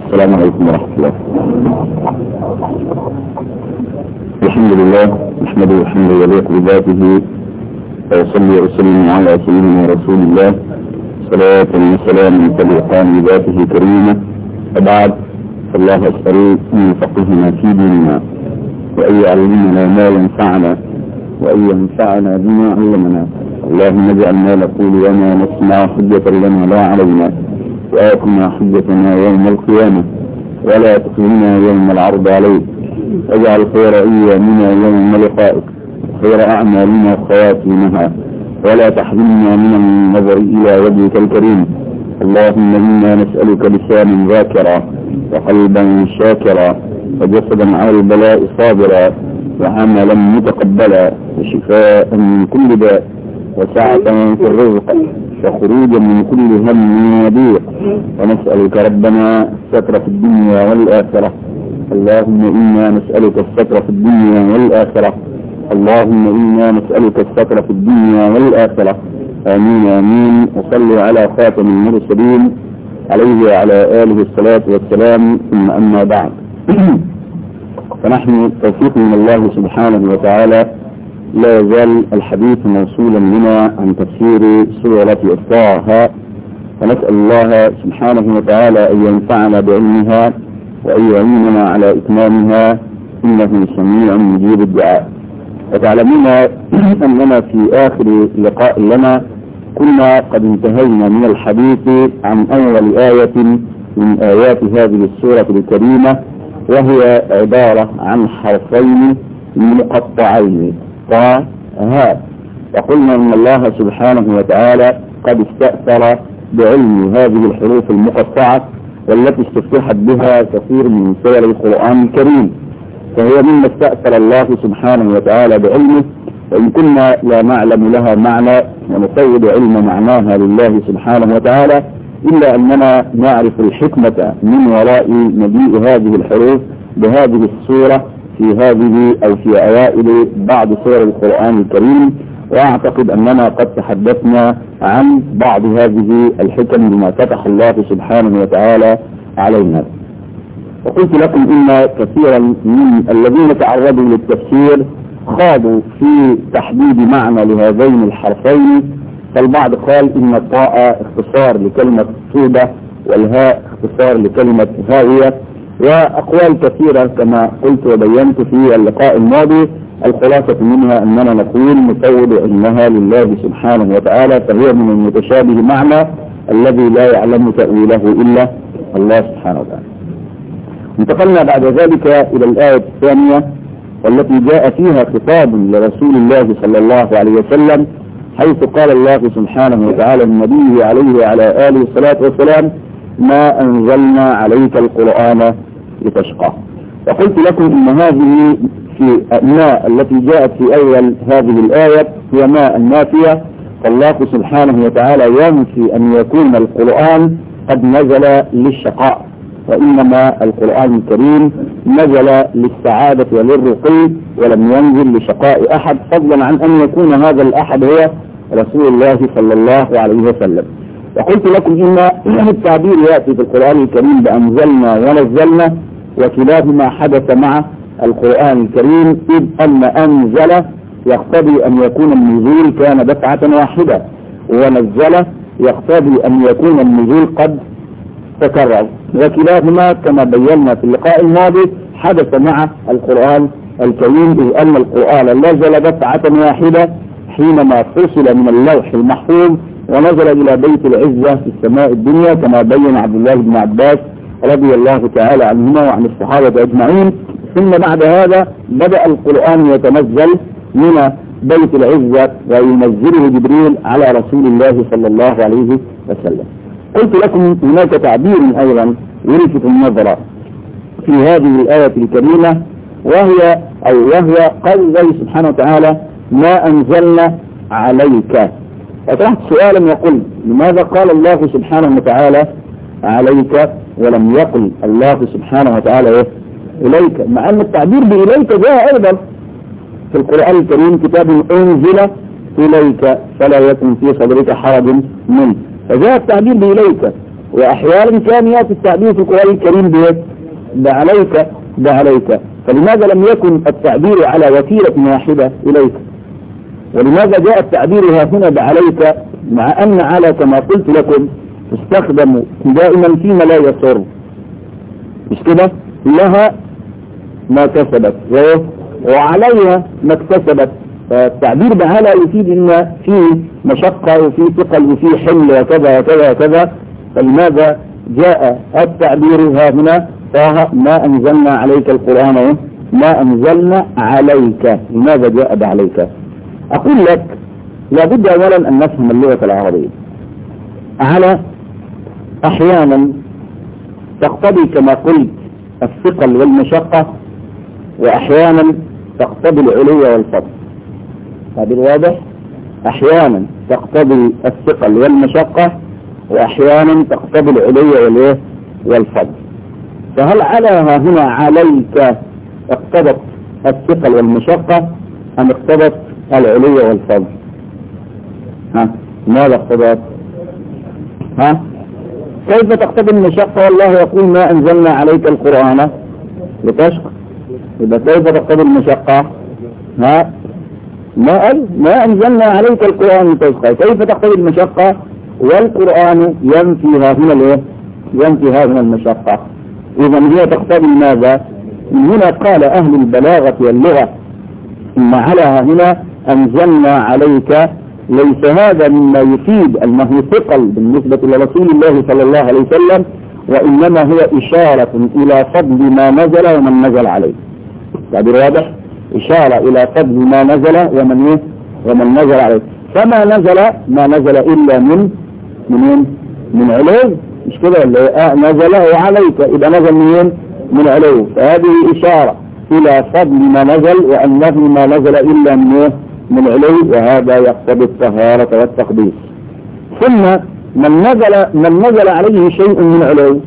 السلام عليكم ورحمة الله الحمد لله نحمده الحمد يليق بذاته ويصلي وسلم على سيدنا رسول الله صلاة وسلام تليقان بذاته كريمة وبعد فالله أسأل أن يفقهنا في ديننا وأن يعلمنا ما ينفعنا وأن ينفعنا بما علمنا اللهم اجعل ما نقول وما نسمع حجة لنا لا علينا وآتنا حجتنا يوم القيامة ولا تخزنا يوم العرض عليك واجعل خير أيامنا يوم لقائك خير أعمالنا خواتيمها ولا تحرمنا من النظر إلى وجهك الكريم اللهم إنا نسألك لسانا ذاكرا وقلبا شاكرا وجسدا على البلاء صابرا وعملا متقبلا وشفاء من كل داء وسعة في الرزق وخروجا من كل هم وضيق ونسألك ربنا الستر في الدنيا والآخرة اللهم إنا نسألك الستر في الدنيا والآخرة اللهم إنا نسألك الستر في الدنيا والآخرة آمين آمين وصلوا على خاتم المرسلين عليه وعلى آله الصلاة والسلام ثم أما بعد فنحن توفيق من الله سبحانه وتعالى لا يزال الحديث موصولا بنا عن تفسير سورة إفطارها ونسأل الله سبحانه وتعالى أن ينفعنا بعلمها وأن يعيننا على إتمامها إنه سميع مجيب الدعاء وتعلمون أننا في آخر لقاء لنا كنا قد انتهينا من الحديث عن أول آية من آيات هذه السورة الكريمة وهي عبارة عن حرفين مقطعين طا ها وقلنا ان الله سبحانه وتعالى قد استأثر بعلم هذه الحروف المقطعة والتي استفتحت بها كثير من سور القرآن الكريم فهي مما استأثر الله سبحانه وتعالى بعلمه وإن كنا لا نعلم لها معنى ونفوض علم معناها لله سبحانه وتعالى إلا أننا نعرف الحكمة من وراء مجيء هذه الحروف بهذه الصورة في هذه أو في أوائل بعض سور القرآن الكريم وأعتقد أننا قد تحدثنا عن بعض هذه الحكم بما فتح الله سبحانه وتعالى علينا وقلت لكم إن كثيرا من الذين تعرضوا للتفسير خاضوا في تحديد معنى لهذين الحرفين فالبعض قال إن الطاء اختصار لكلمة طوبة والهاء اختصار لكلمة هاوية وأقوال كثيرة كما قلت وبينت في اللقاء الماضي الخلاصة منها أننا نقول نفوض علمها لله سبحانه وتعالى فهي من المتشابه معنى الذي لا يعلم تأويله إلا الله سبحانه وتعالى انتقلنا بعد ذلك إلى الآية الثانية والتي جاء فيها خطاب لرسول الله صلى الله عليه وسلم حيث قال الله سبحانه وتعالى النبي عليه وعلى آله الصلاة والسلام ما أنزلنا عليك القرآن لتشقى وقلت لكم إن هذه في ما التي جاءت في أول هذه الآية هي ما النافية فالله سبحانه وتعالى ينفي أن يكون القرآن قد نزل للشقاء وإنما القرآن الكريم نزل للسعادة وللرقي ولم ينزل لشقاء أحد فضلا عن أن يكون هذا الأحد هو رسول الله صلى الله عليه وسلم وقلت لكم إن التعبير يأتي في القرآن الكريم بأنزلنا ونزلنا وكلاهما حدث مع القرآن الكريم إذ أن أنزل يقتضي أن يكون النزول كان دفعة واحدة ونزل يقتضي أن يكون النزول قد تكرر وكلاهما كما بينا في اللقاء الماضي حدث مع القرآن الكريم إذ أن القرآن نزل دفعة واحدة حينما فصل من اللوح المحفوظ ونزل إلى بيت العزة في السماء الدنيا كما بين عبد الله بن عباس رضي الله تعالى عنهما وعن الصحابة أجمعين ثم بعد هذا بدأ القرآن يتنزل من بيت العزة وينزله جبريل على رسول الله صلى الله عليه وسلم قلت لكم هناك تعبير أيضا يلفت النظر في هذه الآية الكريمة وهي أو وهو قول الله سبحانه وتعالى ما أنزلنا عليك فطرحت سؤالا وقل لماذا قال الله سبحانه وتعالى عليك ولم يقل الله سبحانه وتعالى إيه؟ إليك مع أن التعبير بإليك جاء أيضا في القرآن الكريم كتاب أنزل إليك فلا يكن في صدرك حرج منه فجاء التعبير بإليك وأحيانا كان يأتي التعبير في القرآن الكريم بإيه؟ بعليك بعليك فلماذا لم يكن التعبير على وسيلة واحدة إليك ولماذا جاء التعبير ها هنا بعليك مع أن على كما قلت لكم تستخدم دائما فيما لا يسر مش كده لها ما كسبت وعليها ما اكتسبت فالتعبير بعلى يفيد ان في مشقة وفي ثقل وفي حمل وكذا وكذا وكذا فلماذا جاء التعبير ها هنا طه ما انزلنا عليك القرآن ما انزلنا عليك لماذا جاء بعليك اقول لك لابد اولا ان نفهم اللغة العربية على احيانا تقتضي كما قلت الثقل والمشقة واحيانا تقتضي العلو والفضل هذا الواضح احيانا تقتضي الثقل والمشقة واحيانا تقتضي العلو والايه والفضل فهل على هنا عليك اقتضت الثقل والمشقة ام اقتضت العلو والفضل ها ماذا اقتضت ها كيف تقتضي المشقة والله يقول ما انزلنا عليك القرآن لتشقى يبقى كيف تقتضي المشقة ها ما قال ما انزلنا عليك القرآن لتشقى كيف تقتضي المشقة والقرآن ينفي هنا الايه ينفي هذه المشقة اذا هي تقتضي ماذا من هنا قال اهل البلاغة واللغة ان على هنا انزلنا عليك ليس هذا مما يفيد انه ثقل بالنسبة لرسول الله صلى الله عليه وسلم وانما هو اشارة الى فضل ما نزل ومن نزل عليه تعبير واضح اشارة الى فضل ما نزل ومن ايه ومن نزل عليه فما نزل ما نزل الا من منين من علو مش كده ولا آه نزل وعليك يبقى نزل منين من علو فهذه اشارة الى فضل ما نزل وانه ما نزل الا من ايه من علو وهذا يقتضي الطهارة والتقديس ثم من نزل من نزل عليه شيء من علو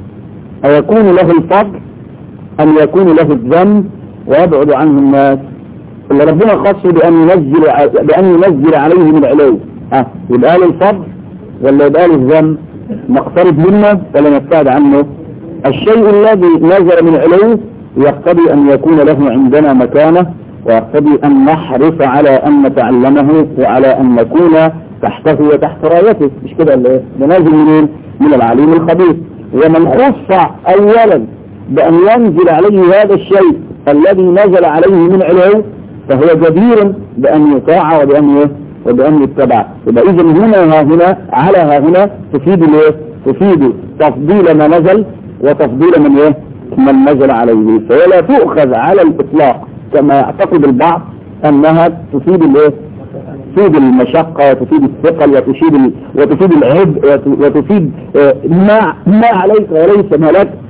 أيكون له الفضل أم يكون له الذنب ويبعد عنه الناس اللي ربنا خصه بأن ينزل بأن ينزل عليه من علو ها يبقى له الفضل ولا يبقى له الذنب نقترب منه ولا نبتعد عنه الشيء الذي نزل من علو يقتضي أن يكون له عندنا مكانه ويقتضي أن نحرص على أن نتعلمه وعلى أن نكون تحته وتحت رايته مش كده اللي ايه ده نازل منين من العليم الخبير ومن خص أولا بأن ينزل عليه هذا الشيء الذي نزل عليه من علو فهو جدير بأن يطاع وبأن ايه وبأن يتبع يبقى إذا هنا ها هنا على ها هنا تفيد الايه تفيد تفضيل ما نزل وتفضيل من ايه من نزل عليه فلا تؤخذ على الإطلاق كما يعتقد البعض أنها تفيد الايه تفيد المشقة وتفيد الثقل وتفيد ال... وتفيد العبء وتفيد ما ما عليك وليس ما لك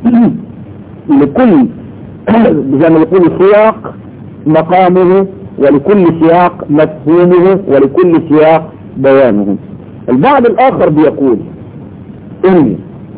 لكل زي ما يقول سياق مقامه ولكل سياق مفهومه ولكل سياق بيانه البعض الآخر بيقول إن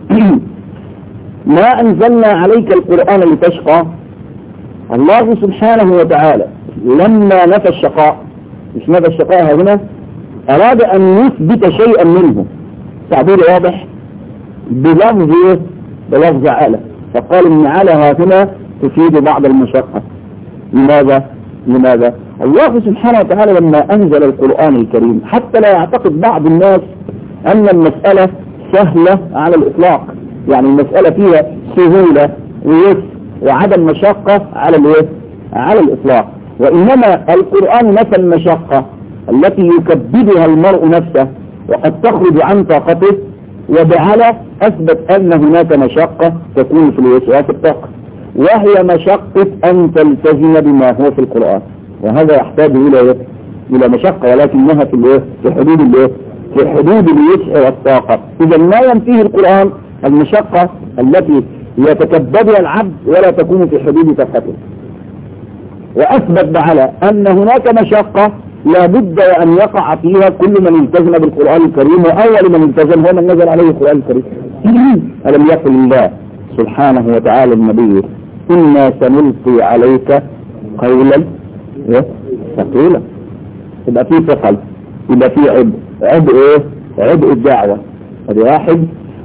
ما أنزلنا عليك القرآن لتشقى الله سبحانه وتعالى لما نفى الشقاء مش نفى الشقاء هنا أراد أن يثبت شيئا منه تعبير واضح بلفظ بلفظ على فقال إن على هنا تفيد بعض المشقة لماذا؟ لماذا؟ الله سبحانه وتعالى لما أنزل القرآن الكريم حتى لا يعتقد بعض الناس أن المسألة سهلة على الإطلاق يعني المسألة فيها سهولة ويسر وعدم مشقة على الايه على الاطلاق وانما القرآن نفى المشقة التي يكبدها المرء نفسه وقد تخرج عن طاقته وبعلى اثبت ان هناك مشقة تكون في الوسواس الطاقة وهي مشقة ان تلتزم بما هو في القرآن وهذا يحتاج الى الى مشقة ولكنها في الايه في حدود الايه في حدود الوسع والطاقة اذا ما ينفيه القرآن المشقة التي يتكبدها العبد ولا تكون في حدود طاقته وأثبت على أن هناك مشقة لا بد وأن يقع فيها كل من التزم بالقرآن الكريم وأول من التزم هو من نزل عليه القرآن الكريم ألم يقل الله سبحانه وتعالى النبي إنا سنلقي عليك قولا ثقيلا يبقى في ثقل يبقى في عبء عبء ايه عبء الدعوة هذه واحد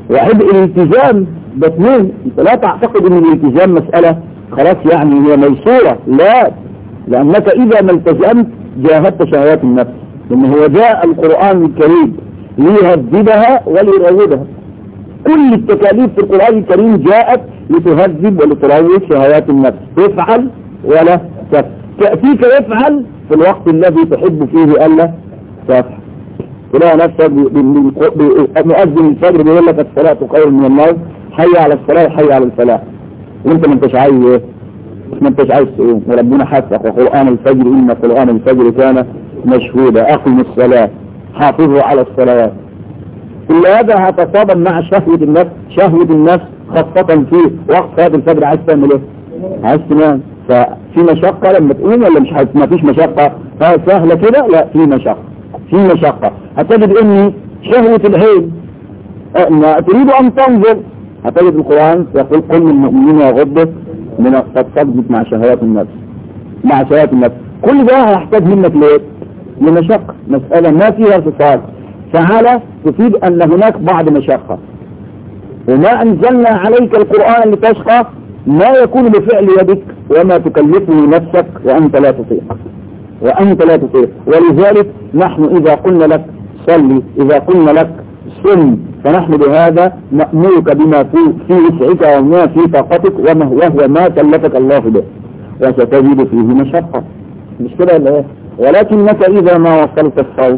وعبء الالتزام ده اثنين انت لا تعتقد ان الالتزام مسألة خلاص يعني هي ميسورة لا لانك اذا ما التزمت جاهدت شهوات النفس لان هو جاء القرآن الكريم ليهذبها وليروضها كل التكاليف في القرآن الكريم جاءت لتهذب ولتروض شهوات النفس افعل ولا تفعل تأتيك يفعل في الوقت الذي تحب فيه ألا تفعل تلاقي نفسك مؤذن الفجر بيقول لك الصلاة خير من النوم حي على الصلاة وحي على الفلاح وانت ما انتش عايز ايه ما انتش عايز تقوم وربنا حثك وقرآن الفجر إن قرآن الفجر كان مشهودا أقم الصلاة حافظوا على الصلوات كل هذا هتصادم مع شهوة النفس شهوة النفس خاصة في وقت صلاة الفجر عايز تعمل ايه عايز تنام ففي مشقة لما تقوم ولا مش عايز ما فيش مشقة ها سهلة كده لا في مشقة في مشقة هتجد ان شهوة العين ما تريد ان تنظر هتجد القرآن يقول كل المؤمنين يغضوا من التصدق مع شهوات النفس مع شهوات النفس كل ده هيحتاج منك ليه لمشقة مسألة ما فيها اتصال تعالى تفيد ان هناك بعض مشقة وما انزلنا عليك القرآن لتشقى ما يكون بفعل يدك وما تكلفه نفسك وانت لا تطيق وانت لا تطيق ولذلك نحن اذا قلنا لك صلي اذا قلنا لك سن فنحن بهذا نأمرك بما في وسعك وما في طاقتك وما وهو ما كلفك الله به وستجد فيه مشقة مش كده ولا ايه ولكنك اذا ما وصلت الصوت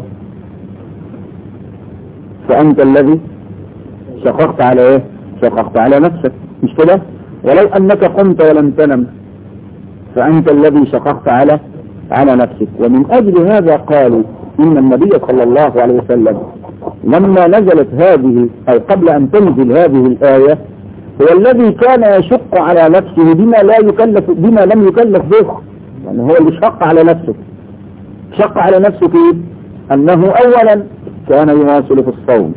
فانت الذي شققت على ايه شققت على نفسك مش كده ولو انك قمت ولم تنم فانت الذي شققت على على نفسك ومن اجل هذا قالوا ان النبي صلى الله عليه وسلم لما نزلت هذه او قبل ان تنزل هذه الايه هو الذي كان يشق على نفسه بما لا يكلف بما لم يكلف به يعني هو اللي شق على نفسه شق على نفسه في انه اولا كان يواصل في الصوم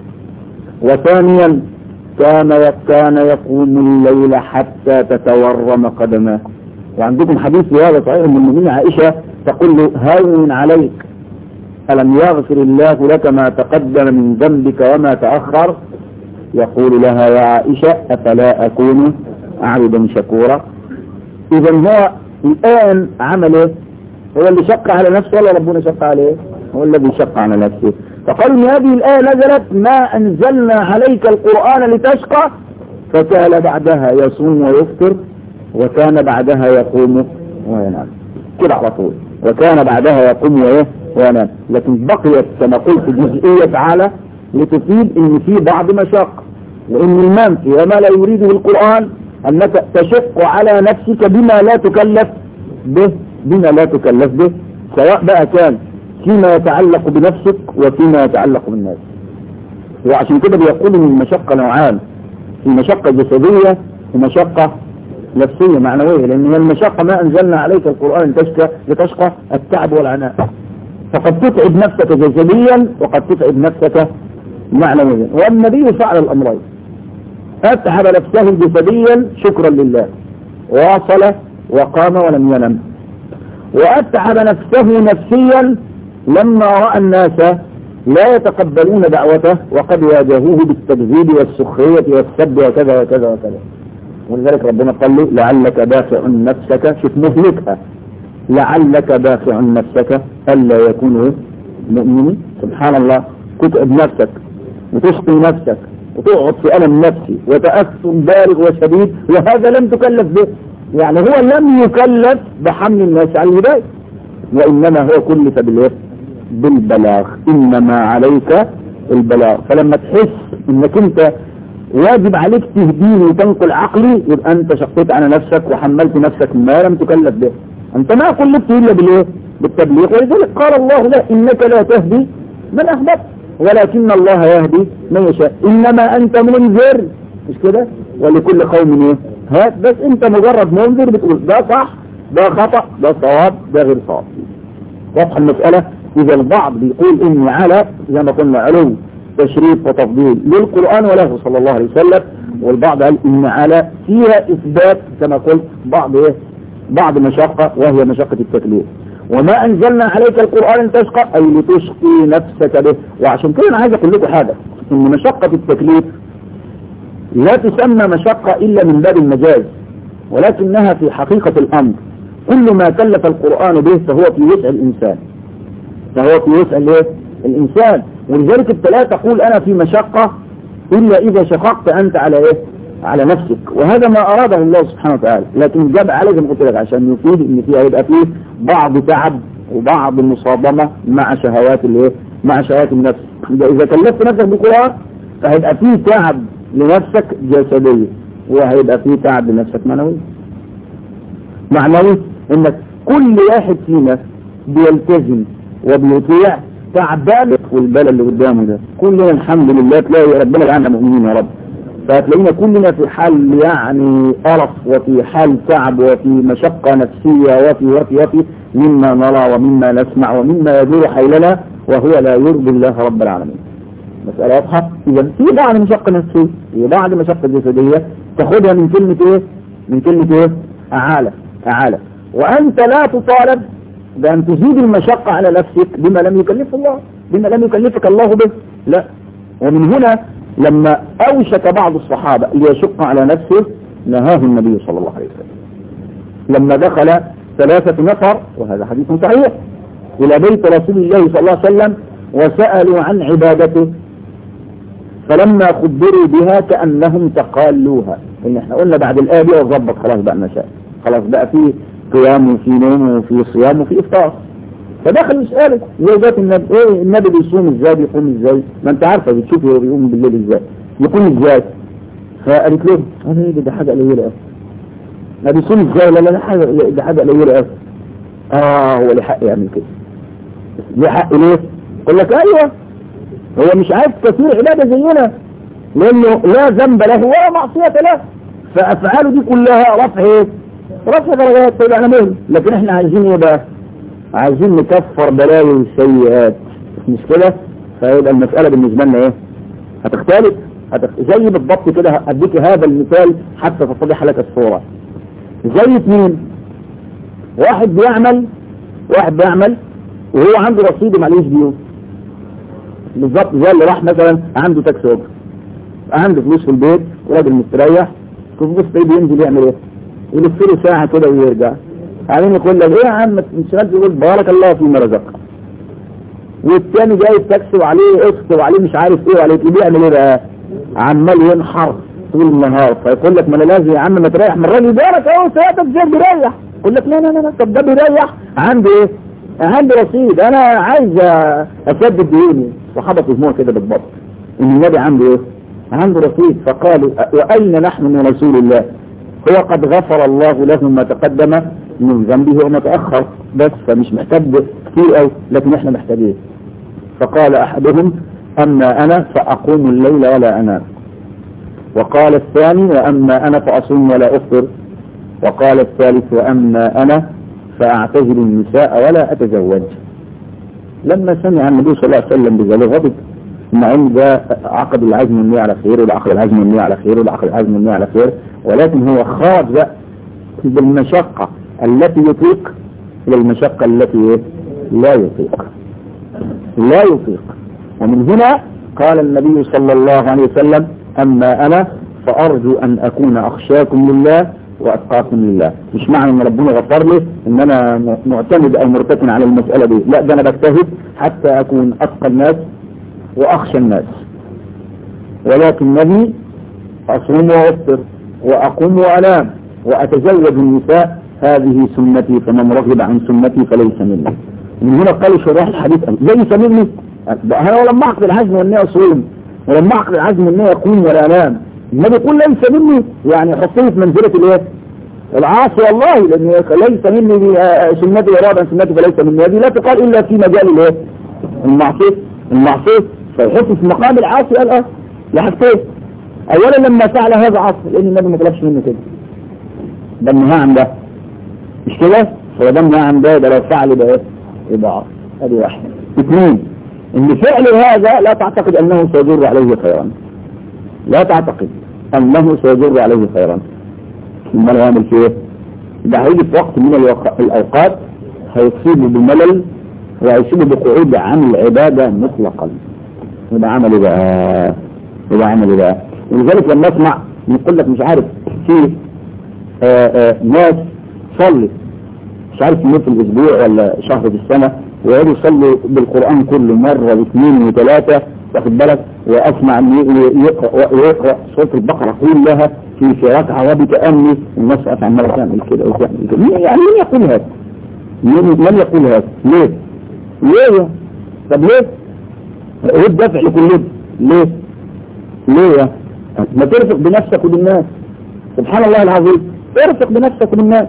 وثانيا كان كان يقوم الليل حتى تتورم قدماه وعندكم حديث في هذا صحيح من المؤمنين عائشة تقول له هون عليك ألم يغفر الله لك ما تقدم من ذنبك وما تأخر يقول لها يا عائشة أفلا أكون عبدا شكورا إذا هو الآن عمل إيه؟ هو اللي شق على نفسه ولا ربنا شق عليه هو الذي شق على نفسه فقالوا ان هذه الآية نزلت ما أنزلنا عليك القرآن لتشقى فكان بعدها يصوم ويفطر وكان بعدها يقوم وينام كده على طول وكان بعدها يقوم وإيه وينام لكن بقيت كما قلت جزئية تعالى لتفيد ان في بعض مشاق وان المنفي وما لا يريده القرآن انك تشق على نفسك بما لا تكلف به بما لا تكلف به سواء بقى كان فيما يتعلق بنفسك وفيما يتعلق بالناس وعشان كده بيقول ان المشقة نوعان في مشقة جسدية ومشقة نفسية معنوية لان هي المشقة ما انزلنا عليك القرآن تشكى لتشقى التعب والعناء فقد تتعب نفسك جسديا وقد تتعب نفسك معنويا والنبي فعل الامرين اتعب نفسه جسديا شكرا لله واصل وقام ولم ينم واتعب نفسه نفسيا لما رأى الناس لا يتقبلون دعوته وقد واجهوه بالتكذيب والسخرية والسب وكذا وكذا وكذا ولذلك ربنا قال له لعلك دافع نفسك شوف مهلكها لعلك دافع نفسك ألا يكونوا مؤمنين سبحان الله تتعب نفسك وتشقي نفسك وتقعد في ألم نفسي وتأثر بالغ وشديد وهذا لم تكلف به يعني هو لم يكلف بحمل الناس على الهداية وإنما هو كلف بالإيه بالبلاغ إنما عليك البلاغ فلما تحس انك انت واجب عليك تهديني وتنقل عقلي يبقى انت شقيت على نفسك وحملت نفسك ما لم تكلف به انت ما كلفت الا بالايه بالتبليغ ولذلك قال الله لا انك لا تهدي من احببت ولكن الله يهدي من يشاء انما انت منذر مش كده ولكل قوم ايه هات بس انت مجرد منذر بتقول ده صح ده خطأ ده صواب ده غير صواب واضحه المسألة إذا البعض بيقول إن على زي ما قلنا علو تشريف وتفضيل للقرآن وله صلى الله عليه وسلم والبعض قال إن على فيها إثبات كما قلت بعض إيه بعض مشقة وهي مشقة التكليف وما أنزلنا عليك القرآن لتشقى أي لتشقي نفسك به وعشان كده أنا عايز أقول لكم حاجة إن مشقة التكليف لا تسمى مشقة إلا من باب المجاز ولكنها في حقيقة الأمر كل ما كلف القرآن به فهو في وسع الإنسان فهو في وسع الايه؟ الإنسان ولذلك ابتلاء تقول أنا في مشقة إلا إذا شققت أنت على إيه على نفسك وهذا ما أراده الله سبحانه وتعالى لكن جاب عليه زي ما قلت لك عشان يفيد إن فيها يبقى فيه بعض تعب وبعض مصادمة مع شهوات الايه مع شهوات النفس إذا كلفت نفسك بالقرآن فهيبقى فيه تعب لنفسك جسديا وهيبقى فيه تعب لنفسك معنوي معنوي انك كل واحد فينا بيلتزم وبيطيع تعبان والبلد اللي قدامه ده كلنا الحمد لله تلاقي ربنا جعلنا مؤمنين يا رب فهتلاقينا كلنا في حال يعني قرف وفي حال تعب وفي مشقة نفسية وفي وفي وفي مما نرى ومما نسمع ومما يدور حولنا وهو لا يرضي الله رب العالمين مسألة واضحة إذا في بعض مشقة نفسية في بعض مشقة جسدية تاخدها من كلمة إيه؟ من كلمة إيه؟ أعالى أعالى وأنت لا تطالب بأن تزيد المشقة على نفسك بما لم يكلف الله بما لم يكلفك الله به لا ومن هنا لما أوشك بعض الصحابة ليشق على نفسه نهاه النبي صلى الله عليه وسلم لما دخل ثلاثة نفر وهذا حديث صحيح إلى بيت رسول الله صلى الله عليه وسلم وسألوا عن عبادته فلما خبروا بها كأنهم تقالوها إن احنا قلنا بعد الآية دي وظبط خلاص بقى نشاء خلاص بقى في قيام وفي نوم وفي صيام وفي إفطار فدخل يسألك زي جات النبي ايه النبي بيصوم ازاي بيقوم ازاي ما انت عارفه بتشوفي هو بيقوم بالليل ازاي يقوم ازاي فقالت له انا ايه ده حاجه قليله قوي ما بيصوم ازاي لا لا لا حاجه ده حاجه قليله قوي اه هو ليه حق يعمل كده ليه حق ليه يقول لك ايوه هو مش عايز كثير عباده زينا لانه لا ذنب له ولا معصيه له فافعاله دي كلها رفع ايه رفع درجات تقول انا مهم لكن احنا عايزين ايه بقى عايزين نكفر بلاوي السيئات مش كده فيبقى المسألة بالنسبة لنا ايه هتختلف هتخ... زي بالضبط كده اديك هذا المثال حتى تتضح لك الصورة زي اثنين واحد بيعمل واحد بيعمل وهو عنده رصيد معليش ديون بالظبط زي اللي راح مثلا عنده تاكسي اوبر عنده فلوس في البيت وراجل مستريح تبص تلاقيه بينزل يعمل ايه يلف له ساعة كده ويرجع بعدين يقول لك ايه يا عم انشغلت يقول بارك الله فيما رزقك والتاني جاي التاكسي وعليه قسط وعليه مش عارف ايه وعليه ايه بيعمل ايه بقى عمال ينحر طول النهار فيقول لك ما انا لازم يا عم ما تريح ما الراجل بارك اهو سيادتك زي بيريح يقول لك لا لا لا طب ده بيريح عنده ايه عنده رصيد انا عايز اسدد ديوني صحابه فهموها كده بالضبط ان النبي عنده ايه عنده رصيد فقالوا واين نحن من رسول الله هو قد غفر الله له ما تقدم من ذنبه وما تأخر بس فمش محتاج كتير قوي لكن احنا محتاجين فقال احدهم اما انا فاقوم الليل ولا انام وقال الثاني واما انا فاصوم ولا افطر وقال الثالث واما انا فاعتزل النساء ولا اتزوج لما سمع النبي صلى الله عليه وسلم بذلك غضب مع ان ده عقد العزم النية على خير وده عقد العزم النية على خير وده عقد العزم النية على خير ولكن هو خرج بقى بالمشقة التي يطيق إلى المشقة التي لا يطيق لا يطيق ومن هنا قال النبي صلى الله عليه وسلم أما أنا فأرجو أن أكون أخشاكم لله وأتقاكم لله مش معنى أن ربنا غفر لي أن أنا معتمد أو مرتكن على المسألة دي لا ده أنا بجتهد حتى أكون أتقى الناس وأخشى الناس ولكنني أصوم وأفطر وأقوم وأنام وأتزوج النساء هذه سنتي فمن رغب عن سنتي فليس مني من هنا قالوا شراح الحديث ليس مني أنا ولما أعقد العزم والنية أصوم ولما أعقد العزم والنية يقوم ولا أنام النبي يقول ليس مني يعني حطيه في منزلة الايه العاصي والله لأن ليس مني سنتي وراد عن سنتي فليس مني هذه لا تقال إلا في مجال الايه المعصية المعصية فيحط في مقام العاصي قال اه لحاجتين اولا لما فعل هذا عصر لان النبي ما طلبش منه كده ده النهاء عن ده مش كده هو ده النهاء عن ده ده لو فعل ده ايه يبقى عصر ادي واحد اثنين ان فعل هذا لا تعتقد انه سيجر عليه خيرا لا تعتقد انه سيجر عليه خيرا ثم لو يعمل فيه ايه ده هيجي في وقت من الوق... الاوقات هيصيبه بملل وهيصيبه بقعود عن العبادة مطلقا يبقى عمل بقى يبقى عمل بقى ولذلك لما اسمع يقول لك مش عارف في آآ آآ ناس صلي مش عارف يوم في الاسبوع ولا شهر في السنة ويقعدوا يصلوا بالقرآن كل مرة واثنين وثلاثة واخد بالك واسمع ان يقرأ ويقرأ سورة البقرة كلها في في ركعة وبتأني الناس عمالة تعمل كده وتعمل كده يعني مين يقول هذا؟ مين من يقول هذا؟ ليه؟ ليه؟ طب ليه؟ ايه الدفع لكل ده؟ ليه؟ ليه يا؟ ما ترفق بنفسك وبالناس سبحان الله العظيم ارفق بنفسك وبالناس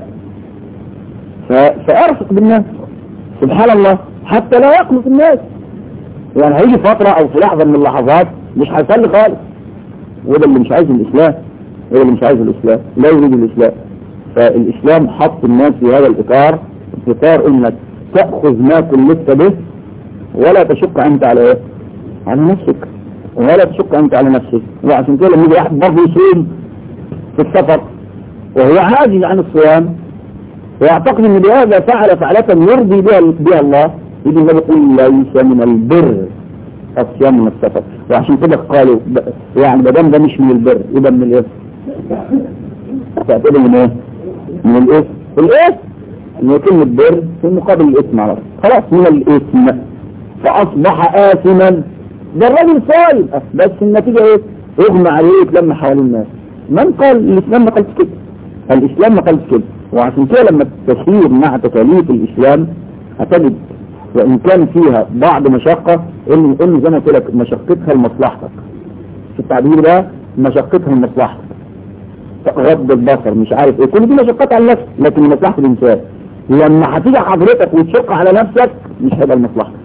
فارفق بالناس سبحان الله حتى لا يقلق الناس يعني هيجي فترة او في لحظة من اللحظات مش هيصلي خالص وده اللي مش عايز الاسلام وده اللي مش عايز الاسلام لا يريد الاسلام فالاسلام حط الناس في هذا الاطار اطار انك تأخذ ما كلفت به ولا تشق انت على ايه على نفسك ولا تشق انت على نفسك وعشان كده لما يجي واحد برضه يصوم في السفر وهو عاجز عن الصيام ويعتقد ان بهذا فعل فعلة يرضي بها, بها الله يجي النبي يقول ليس من البر الصيام من السفر وعشان كده قالوا يعني ما دام ده مش من البر يبقى من الايه؟ تعتبر من ايه؟ من الايه؟ الايه؟ ان كلمة بر في مقابل الاثم على طول خلاص من الاثم فاصبح اثما ده الراجل صايم بس النتيجة ايه؟ اغمى عليه يتلم حوالين الناس من قال الاسلام ما قالش كده الاسلام ما قالش كده وعشان كده لما تسير مع تكاليف الاسلام هتجد وان كان فيها بعض مشقة ان ان زي ما قلت لك مشقتها لمصلحتك في التعبير ده مشقتها لمصلحتك غض البصر مش عارف ايه كل دي مشقات على النفس لكن لمصلحة الانسان لما هتيجي حضرتك وتشق على نفسك مش هيبقى لمصلحتك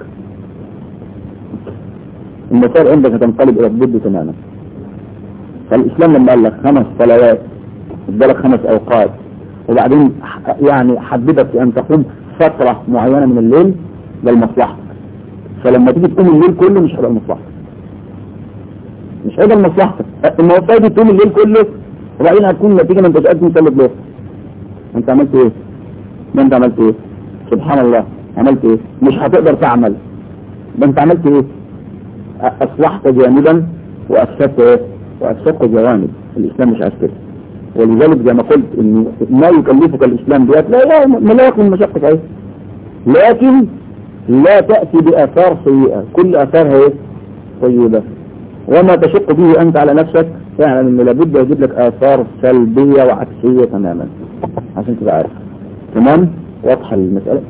المسار عندك هتنقلب الى الضد تماما فالاسلام لما قال لك خمس صلوات ادالك خمس اوقات وبعدين يعني حددك في ان تقوم فترة معينة من الليل ده لمصلحتك فلما تيجي تقوم الليل كله مش هيبقى لمصلحتك مش هيبقى لمصلحتك اما هو فايدة تقوم الليل كله وبعدين هتكون نتيجة ما انتش قادر تصلي بلوك انت عملت ايه؟ ما انت عملت ايه؟ سبحان الله عملت ايه؟ مش هتقدر تعمل ده انت عملت ايه؟ اصلحت جانبا وافسدت ايه؟ وافسدت جوانب الاسلام مش عايز كده ولذلك زي ما قلت ان ما يكلفك الاسلام بيات لا ما لا يكون مشقة عليه لكن لا تأتي بآثار سيئة كل آثارها ايه طيبة وما تشق به أنت على نفسك فعلا أنه لابد يجيب لك آثار سلبية وعكسية تماما عشان تبقى عارف تمام واضحة المسألة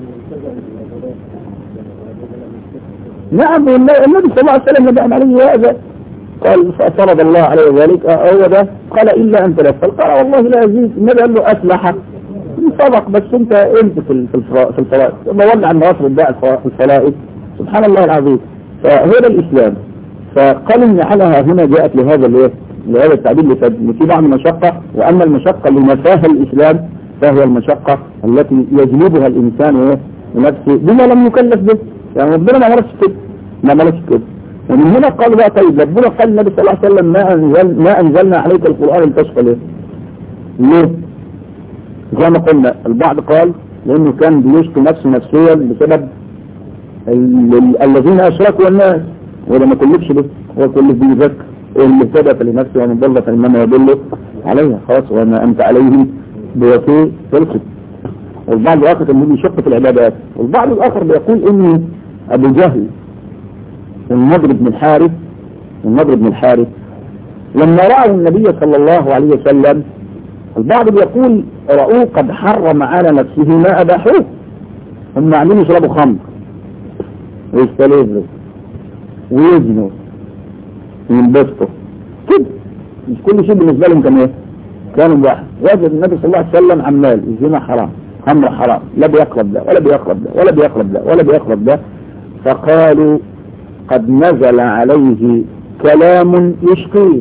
نعم النبي صلى الله عليه وسلم نبأ عليه هذا قال فرض الله عليه ذلك هو ده قال إلا أن تلفل قال والله لا أزيد النبي قال له أسلح صدق بس أنت أنت في في الفرائض مولع الناصر الداء في الفرائض سبحان الله العظيم فهذا الإسلام فقال إن حالها هنا جاءت لهذا الايه لهذا التعبير لفد في بعض المشقة وأما المشقة اللي نفاها الإسلام فهي المشقة التي يجلبها الإنسان ايه لنفسه بما لم يكلف به يعني ربنا ما مرش كده ما مرش كده ومن هنا قال بقى طيب ربنا قال النبي صلى الله عليه وسلم ما أنزل ما أنزلنا عليك القرآن لتشقى ليه ليه زي ما قلنا البعض قال لأنه كان بيشكي نفسه نفسيا بسبب الذين أشركوا الناس وده ما كلفش به هو كلف بيذكر اللي اهتدى فلنفسه ومن ضل فإنما يضل عليها خلاص وما أنت عليهم بوكيل خلصت والبعض الآخر كان بيشق في العبادات والبعض الآخر بيقول إن أبو جهل النضر بن الحارث النضر بن الحارث لما رأوا النبي صلى الله عليه وسلم البعض بيقول رأوه قد حرم على نفسه ما أباحوه هم عاملين يشربوا خمر ويستلذوا ويزنوا وينبسطوا كده مش كل شيء بالنسبة لهم كان ايه كانوا واحد وجد النبي صلى الله عليه وسلم عمال الزنا حرام خمر حرام لا بيقرب ده ولا بيقرب ده ولا بيقرب ده ولا بيقرب ده فقالوا قد نزل عليه كلام يشقيه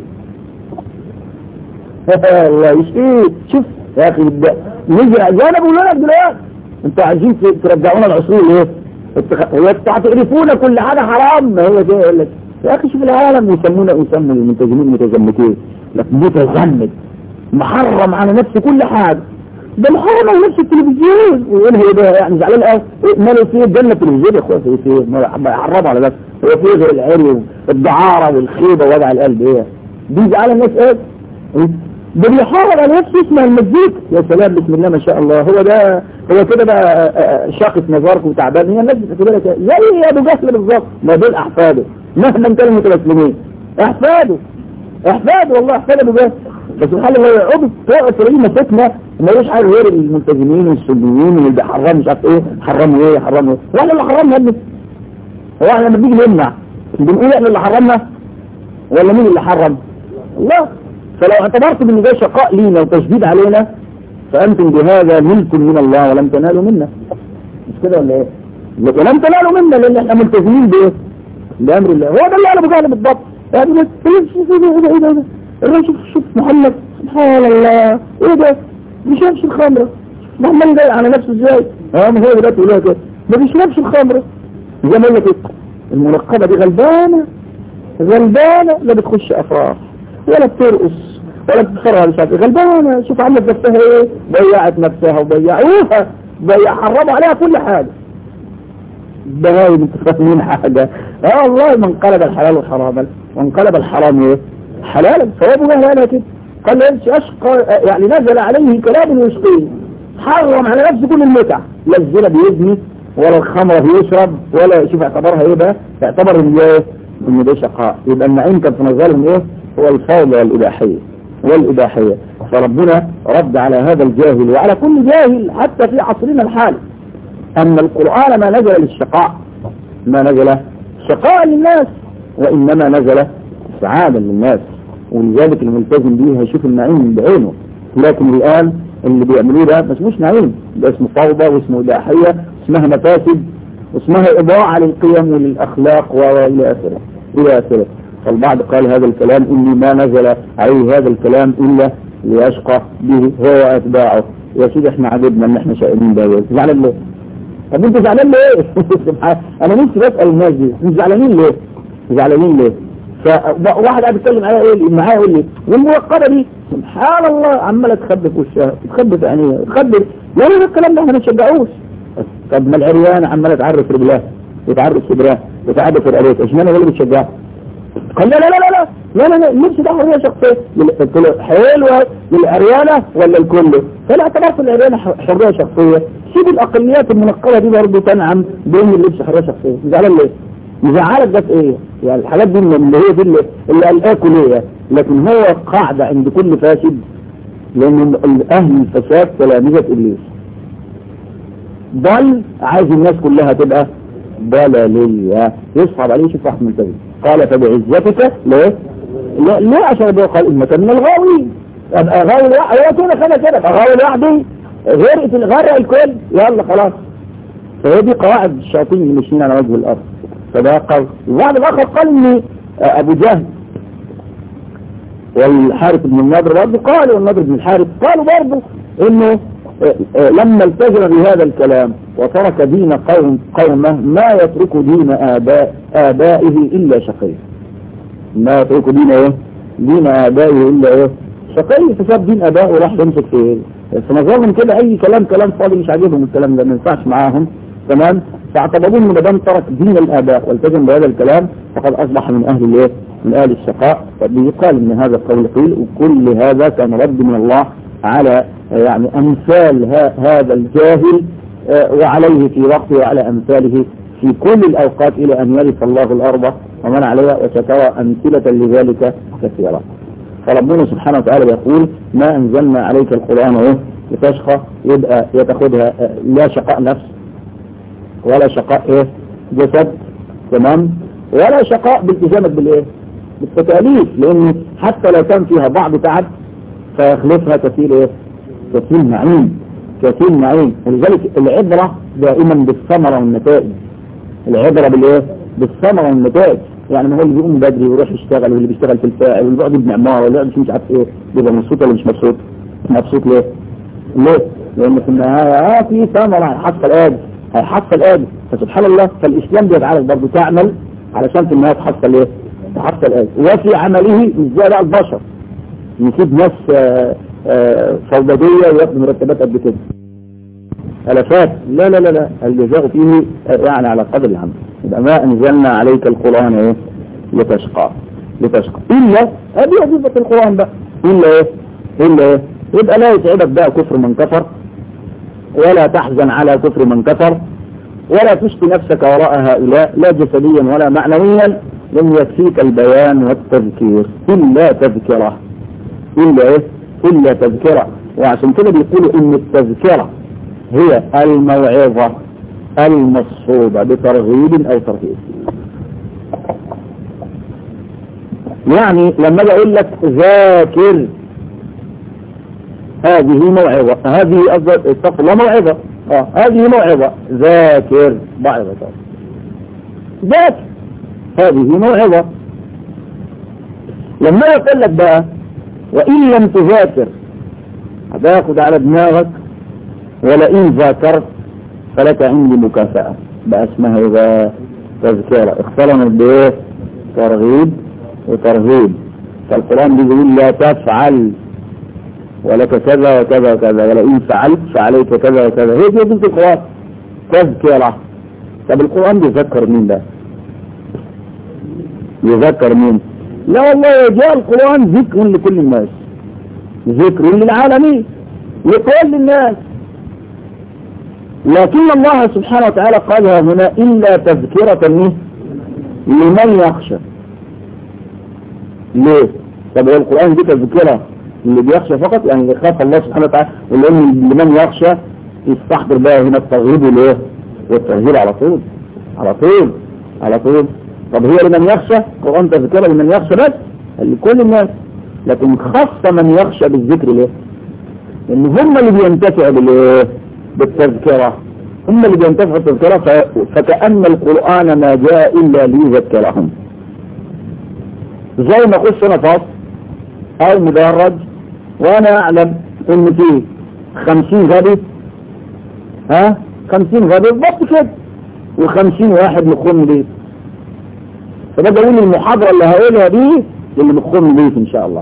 الله يشقيه شوف يا اخي نزل انا بقول لك دلوقتي انتوا عايزين ترجعونا العصور ايه وتعرفون كل حاجه حرام ما هو ده يقول لك يا اخي شوف العالم يسمونا يسموا المنتجمين متزمتين لكن متزمت محرم على نفسه كل حاجه ده محرم على نفس التلفزيون ويقول هي ده يعني زعلان قوي ماله فيه الجنه التلفزيون يا اخويا فيه فيه ما يحرموا على نفسه هو فيه غير العري والدعاره والخيبه ووجع القلب ايه بيجعل الناس ايه ده بيحافظ على نفسه اسمها المزيكا يا سلام بسم الله ما شاء الله هو ده هو كده بقى شاقف نظرك وتعبان هي الناس بتعتبرها كده زي ابو جهل بالظبط ما دول احفاده مهما كانوا متمسلمين احفاده احفاده والله احفاد ابو جهل بس سبحان الله يعقوب تلاقيه مسكنا ما يقولش حاجه غير الملتزمين والسنيين واللي بيحرموا مش عارف ايه حرموا ايه حرموا ايه واحنا اللي حرمنا يا ابني هو احنا لما بنيجي نمنع بنقول احنا اللي حرمنا ولا مين اللي حرم الله فلو اعتبرت ان ده شقاء لينا وتشديد علينا فانتم بهذا ملك من الله ولم تنالوا منا مش كده ولا ايه ولم تنالوا منا لان احنا ملتزمين بايه بامر الله هو ده اللي قال ابو جهل بالضبط يعني بس ايه ده الراجل شوف شوف محمد سبحان الله ايه ده مش يمشي الخمره محمد جاي على نفسه ازاي اه ما هو دلوقتي يقول كده ما بيشربش الخمره زي ما لك المنقبه دي غلبانه غلبانه لا بتخش افراح ولا بترقص ولا بتفرها مش عارف غلبانه شوف عملت نفسها ايه ضيعت نفسها وضيعوها ضيع حرموا عليها كل حاجه بهايم انتوا فاهمين حاجه اه والله من قلب الحلال حراما وانقلب الحرام ايه حلالا فهو ابو جهل قالها كده قال له اشقى يعني نزل عليه كلام يشقيه حرم على نفسه كل المتع لا الزنا بيزني ولا الخمر بيشرب ولا شوف اعتبرها ايه بقى اعتبر ان ايه ان ده شقاء يبقى النعيم كان في نظرهم ايه هو الفوضى والاباحيه والاباحيه فربنا رد على هذا الجاهل وعلى كل جاهل حتى في عصرنا الحالي ان القران ما نزل للشقاء ما نزل شقاء للناس وانما نزل سعادا للناس ولذلك الملتزم به هيشوف النعيم بعينه لكن الآن اللي بيعملوه ده ما اسموش نعيم ده اسمه فوضى واسمه إباحية اسمها مفاسد واسمها إضاعة للقيم وللأخلاق وإلى آخره إلى آخره فالبعض قال هذا الكلام إني ما نزل عليه هذا الكلام إلا ليشقى به هو وأتباعه يا سيدي احنا عجبنا ان احنا شائمين ده زعلان ليه؟ طب انت زعلان ليه؟ انا نفسي بسأل الناس دي مش زعلانين ليه؟ زعلانين ليه؟ فواحد قاعد يتكلم معايا يقول لي معايا يقول لي والموقده دي سبحان الله عماله تخبي في وشها تخبي في عينيها تخبي لا لا الكلام ده احنا ما نشجعوش طب ما العريانه عماله تعرف رجلها وتعرف صدرها وتعرف رقبتها اشمعنى هو اللي بتشجعها؟ قال لا لا لا لا لا لا لا اللبس ده حريه شخصيه قلت له حلوه للعريانه ولا الكل؟ فلا اعتبرت العريانه حريه شخصيه سيب الاقليات المنقبه دي برضه تنعم بان اللبس حريه شخصيه زعلان ليه؟ مزعلك ده في ايه يعني الحاجات دي اللي هي دي اللي, اللي قلقاكوا ليه لكن هو قاعدة عند كل فاسد لان اهل الفساد تلامذة ابليس ضل عايز الناس كلها تبقى ضلالية يصعب عليه شوف واحد منتبه قال فبعزتك ليه لا ليه عشان ابوه قال انك من الغاوي ابقى غاوي لوحدي هو كده خلى كده ابقى غاوي لوحدي غرقت الغرق الكل يلا خلاص فهي دي قواعد الشياطين اللي ماشيين على وجه الارض فده قول الواحد الاخر قال ان ابو جهل والحارث بن النضر برضه قالوا والنضر بن الحارث قالوا برضه انه لما التزم بهذا الكلام وترك دين قوم قومه ما يترك دين آباء آبائه إلا شقي ما يترك دين ايه دين آبائه إلا ايه شقي فساب دين آبائه وراح يمسك في ايه في نظرهم كده اي كلام كلام فاضي مش عاجبهم الكلام ده ما ينفعش معاهم تمام فاعتبرون ان ما دام ترك دين الاباء والتزم بهذا الكلام فقد اصبح من اهل الايه؟ من اهل الشقاء فبيقال ان هذا القول قيل وكل هذا كان رد من الله على يعني امثال هذا الجاهل وعليه في وقته وعلى امثاله في كل الاوقات الى ان يرث الله الارض ومن عليها وسترى امثله لذلك كثيرا. فربنا سبحانه وتعالى يقول ما انزلنا عليك القران ايه لتشقى يبقى يتاخذها لا شقاء نفس ولا شقاء ايه جسد تمام ولا شقاء بالتزامك بالايه بالتكاليف لان حتى لو كان فيها بعض تعب فيخلفها كثير ايه كثير نعيم كثير نعيم ولذلك العبرة دائما بالثمرة والنتائج العبرة بالايه بالثمرة والنتائج يعني ما هو اللي بيقوم بدري ويروح يشتغل واللي بيشتغل في الفاعل واللي بيقعد يبني عمارة واللي بيقعد مش عارف ايه بيبقى مبسوط ولا مش مبسوط مبسوط ليه؟ ليه؟ لان في النهاية اه في ثمرة هيحصل اجر هيحصل اجر فسبحان الله فالاسلام بيجعلك برضه تعمل علشان في النهاية تحصل ايه؟ تحصل اجر وفي عمله مش زي بقى البشر نسيب ناس آآ آآ فوضوية وياخدوا مرتبات قد كده الافات لا لا لا لا الجزاء فيه يعني على قدر العمل يبقى ما انزلنا عليك القرآن ايه لتشقى لتشقى إلا هذه وظيفة القرآن بقى إلا إيه إلا إيه يبقى لا يسعدك بقى كفر من كفر ولا تحزن على كفر من كفر ولا تشكي نفسك وراء هؤلاء لا جسديا ولا معنويا لن يكفيك البيان والتذكير إلا تذكرة إلا إيه إلا تذكرة وعشان كده بيقولوا إن التذكرة هي الموعظة المصحوبة بترغيب أو ترهيب يعني لما اجي اقول لك ذاكر هذه موعظة هذه استغفر الله موعظة اه هذه موعظة ذاكر موعظة ذاكر هذه موعظة لما يقول لك بقى وإن لم تذاكر هتاخد على دماغك ولئن ذاكرت فلك عندي مكافأة بقى اسمها إذا تذكرة اختلمت بإيه ترغيب وترهيب فالقرآن بيقول لا تفعل ولك كذا وكذا وكذا ولئن فعلت فعليك كذا وكذا هي دي جزء القرآن تذكرة طب القرآن بيذكر مين ده يذكر مين لا والله جاء القرآن ذكر لكل الناس ذكر للعالمين لكل الناس لكن الله سبحانه وتعالى قالها هنا إلا تذكرة منه لمن يخشى ليه؟ طب هو القرآن دي تذكرة اللي بيخشى فقط يعني اللي خاف الله سبحانه وتعالى ولأن لمن يخشى يستحضر بقى هنا الترغيب والايه؟ والترهيب على طول على طول على طول طب هي لمن يخشى القرآن تذكرة لمن يخشى بس لكل الناس لكن خاصة من يخشى بالذكر ليه؟ لأن هم اللي بينتفعوا بالايه؟ بالتذكرة هم اللي بينتفعوا بالتذكرة فكأن القرآن ما جاء إلا ليذكرهم زي ما اخش انا فصل او مدرج وانا اعلم ان في خمسين غبي ها خمسين غبي بالضبط كده وخمسين واحد مخهم بيت فبدأ اقول المحاضرة اللي هقولها دي اللي مخهم بيت ان شاء الله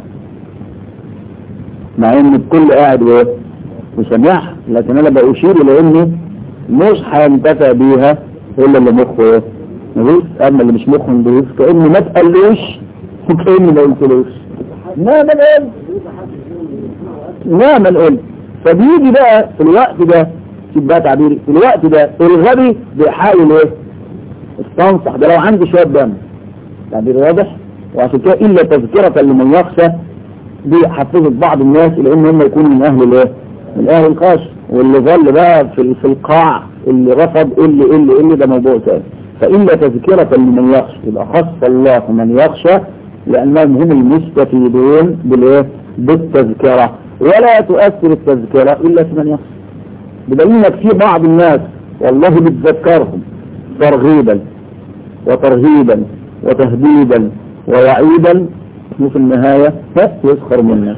مع ان الكل قاعد وايه وسمعها لكن انا بأشير الى اني مش هينتفع بيها الا اللي مخه ايه مفيش اما اللي مش مخه نضيف كأنه ما تقلوش وكأني ما قلتلوش ما ما القلب ما ما القلب فبيجي بقى في الوقت ده شوف بقى تعبيري في الوقت ده الغبي بيحاول ايه استنصح ده لو عنده شوية دم تعبير واضح وعشان كده الا تذكرة لمن يخشى دي حفظت بعض الناس الى ان هم يكونوا من اهل الايه من اهل القاش واللي ظل بقى في في القاع اللي رفض اللي اللي اللي ده موضوع ثاني فإلا تذكرة لمن يخشى يبقى خص الله من يخشى لأنهم هم المستفيدون بالايه بالتذكرة ولا تؤثر التذكرة إلا في من يخشى بدليل انك في بعض الناس والله بتذكرهم ترغيبا وترهيبا وتهديدا ووعيدا وفي النهاية يسخر منك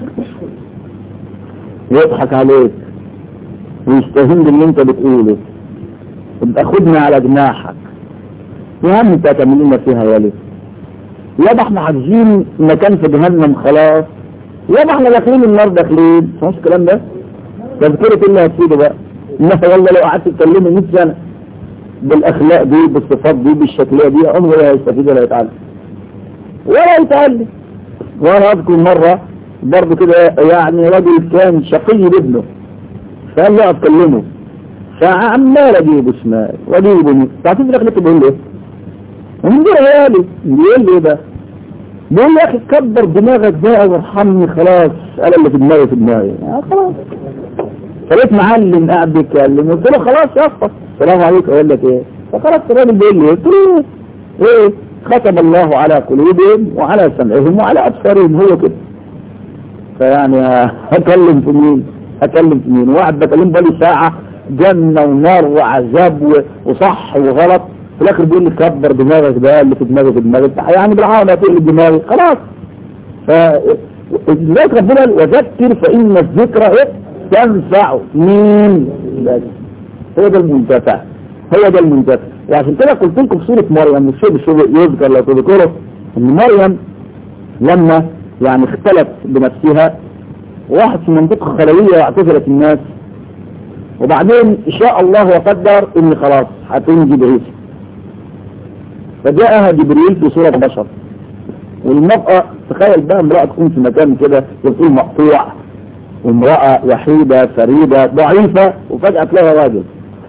ويضحك عليك ويستهين باللي انت بتقوله يبقى خدنا على جناحك يا عم انت هتعمل لنا فيها يا ليه يا ده احنا حاجزين مكان في جهنم خلاص يا ده احنا داخلين النار داخلين مش الكلام ده تذكرة اللي هتفيده بقى انها والله لو قعدت تكلمه 100 سنة بالاخلاق دي بالصفات دي بالشكلية دي عمره لا هيستفيد ولا يتعلم ولا يتعلم وانا اذكر مرة برضه كده يعني راجل كان شقي بابنه فقال له اتكلمه فعمال اجيبه شمال واجيبه يمين تعرفين في الاخر بيقول له ايه؟ ومن دول عيالي بيقول لي ايه بقى؟ بيقول لي يا اخي كبر دماغك بقى وارحمني خلاص قال اللي في دماغي في دماغي آه خلاص فلقيت معلم قاعد بيتكلم قلت له خلاص يا اسطى السلام عليكم اقول لك ايه فخلاص الراجل بيقول لي قلت له ايه ايه ختم الله على قلوبهم وعلى سمعهم وعلى ابصارهم هو كده فيعني هكلم في مين هكلم في مين واحد بكلم بالي ساعة جنة ونار وعذاب وصح وغلط في الاخر بيقول لي كبر دماغك ده اللي في دماغي في دماغك يعني بالعالم هتقلب دماغي خلاص ف لذلك ربنا وذكر فإن الذكرى ايه تنفع مين هو ده المنتفع هو ده المنتفع وعشان كده قلت لكم في سورة مريم الشيء شو يذكر لو تذكره ان مريم لما يعني اختلت بنفسها واحد في منطقة خلوية واعتزلت الناس وبعدين شاء الله وقدر ان خلاص هتنجي بعيسى فجاءها جبريل في صورة بشر والمرأة تخيل بقى امرأة تكون في مكان كده تقول مقطوع وامرأة وحيدة فريدة ضعيفة وفجأة تلاقيها راجل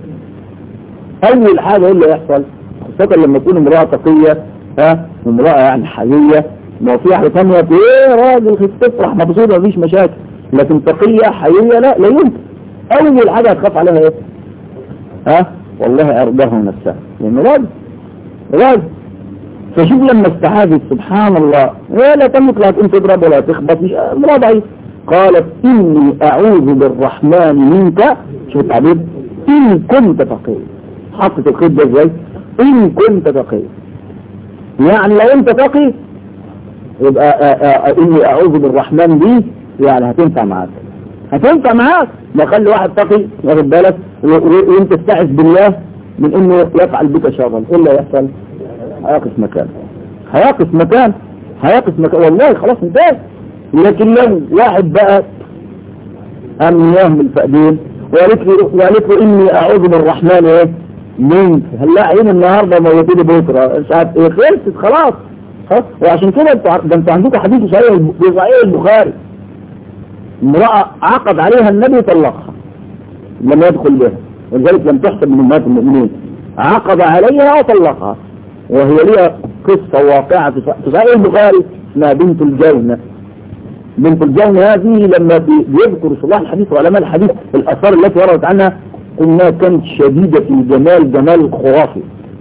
أول حاجة ايه اللي يحصل خاصة لما تكون امرأة تقية ها وامرأة يعني حيية ما هو في واحدة ثانية ايه راجل تفرح مبسوطة مفيش مشاكل لكن تقية حيية لا لا يمكن أول حاجة هتخاف عليها ايه ها والله أرضاه نفسها لأنه راجل راجل فشوف لما استعاذت سبحان الله ولا تملك لا تقوم تضرب ولا تخبط مش امرأة ضعيف قالت إني أعوذ بالرحمن منك شوف التعبير إن كنت تقي حطت الخيط ده ازاي إن كنت تقي يعني لو أنت تقي يبقى آآ آآ إني أعوذ بالرحمن دي يعني هتنفع معاك هتنفع معاك ما خلي واحد تقي واخد بالك وانت تستعذ بالله من انه يفعل بك شرا ايه اللي هيحصل هيقف مكان هيقف مكان هيقف مكان والله خلاص انتهى لكن لو واحد بقى قام يهم الفقدين وقالت له وقالت له اني اعوذ بالرحمن ايه منك هلا عين النهارده موتيني بكره مش عارف ايه خلصت خلاص خلاص وعشان كده انتوا ده انتوا عندكم حديث صحيح في صحيح البخاري امرأة عقد عليها النبي طلقها لم يدخل بها ولذلك لم تحسب من امهات المؤمنين عقد عليها وطلقها وهي لها قصة واقعة في صحيح البخاري اسمها بنت الجونة بنت الجونة هذه لما بيذكر صلاح الحديث وعلماء الحديث الأثار التي وردت عنها انها كانت شديدة الجمال جمال خرافي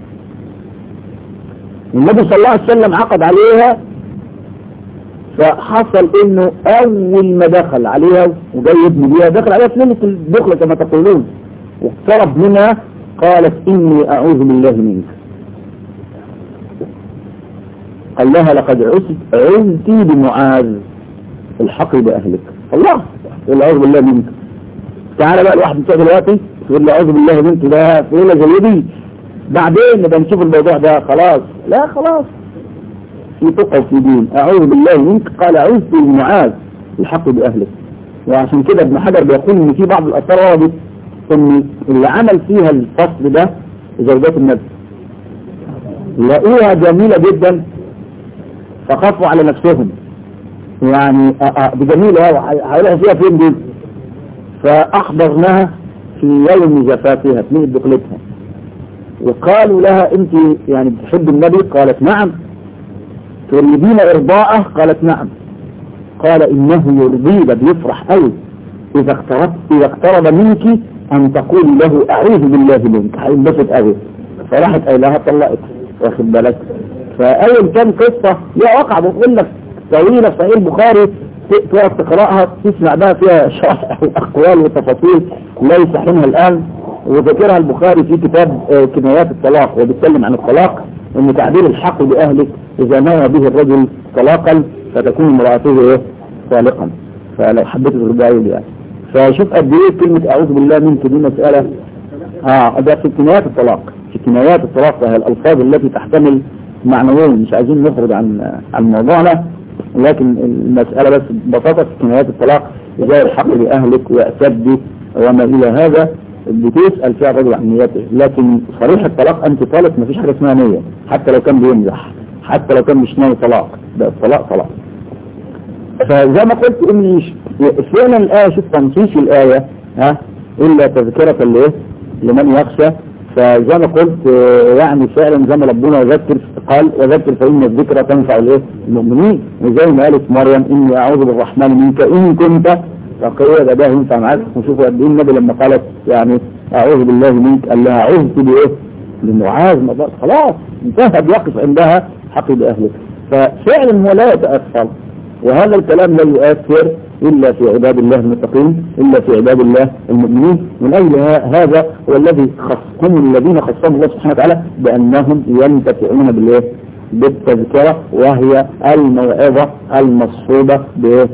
النبي صلى الله عليه وسلم عقد عليها فحصل انه اول ما دخل عليها وجاي يبني بيها دخل عليها في ليله الدخله كما تقولون واقترب منها قالت اني اعوذ بالله منك قال لها لقد عزت عزتي بمعاذ الحق باهلك الله يقول اعوذ بالله منك تعالى بقى الواحد بتاع دلوقتي يقول له اعوذ بالله منك ده في ليله زي دي بعدين نبقى نشوف الموضوع ده خلاص لا خلاص في تقع في دين أعوذ بالله منك قال أعوذ بالمعاذ الحق بأهلك وعشان كده ابن حجر بيقول ان في بعض الأثار وردت ان اللي عمل فيها الفصل ده زوجات النبي لقوها جميلة جدا فخافوا على نفسهم يعني دي جميلة هيروحوا فيها فين دي فأحضرناها في يوم زفافها في دخلتها وقالوا لها انت يعني بتحب النبي قالت نعم تريدين إرضاءه قالت نعم قال إنه يرضي ده بيفرح قوي إذا اقترب إذا اقترب منك أن تقول له أعوذ بالله منك هينبسط قوي فراحت قايلها طلقت واخد بالك فأول كان قصة ليها وقع بقول لك طويلة في صحيح البخاري تقعد تقرأها تسمع بقى فيها شرح أقوال وتفاصيل ليس حينها الآن وذكرها البخاري في كتاب كنايات الطلاق وبيتكلم عن الطلاق ان تعبير الحق بأهلك إذا نوى به الرجل طلاقا فتكون امرأته ايه طالقا فلو حبيت ترجعي لي يعني فشوف قد ايه كلمة أعوذ بالله منك دي مسألة اه ده في كنايات الطلاق في كنايات الطلاق وهي الألفاظ التي تحتمل معنوين مش عايزين نخرج عن عن موضوعنا لكن المسألة بس ببساطة في كنايات الطلاق إذا الحق بأهلك وأسد وما إلى هذا بتسأل فيها الرجل عن نيته لكن صريح الطلاق أنت طالق مفيش حاجة اسمها نية حتى لو كان بيمزح حتى لو كان مش ناوي طلاق ده الطلاق طلاق فزي ما قلت ان فعلا الآية شوف تنصيص الآية ها إلا تذكرة لإيه لمن يخشى فزي ما قلت يعني فعلا زي ما ربنا يذكر قال وذكر فإن الذكرى تنفع الايه المؤمنين وزي ما قالت مريم إني أعوذ بالرحمن منك إن كنت تقية ده ده ينفع معاك وشوفوا قد ايه النبي لما قالت يعني أعوذ بالله منك قال لها عوذت بإيه لمعاذ ما خلاص انتهى بيقف عندها حق بأهلك ففعلا هو لا يتأثر وهذا الكلام لا يؤثر إلا في عباد الله المتقين إلا في عباد الله المؤمنين من أجل هذا هو الذي خصهم الذين خصهم الله سبحانه وتعالى بأنهم ينتفعون بالإيه بالتذكرة وهي الموعظة المصحوبة بإيه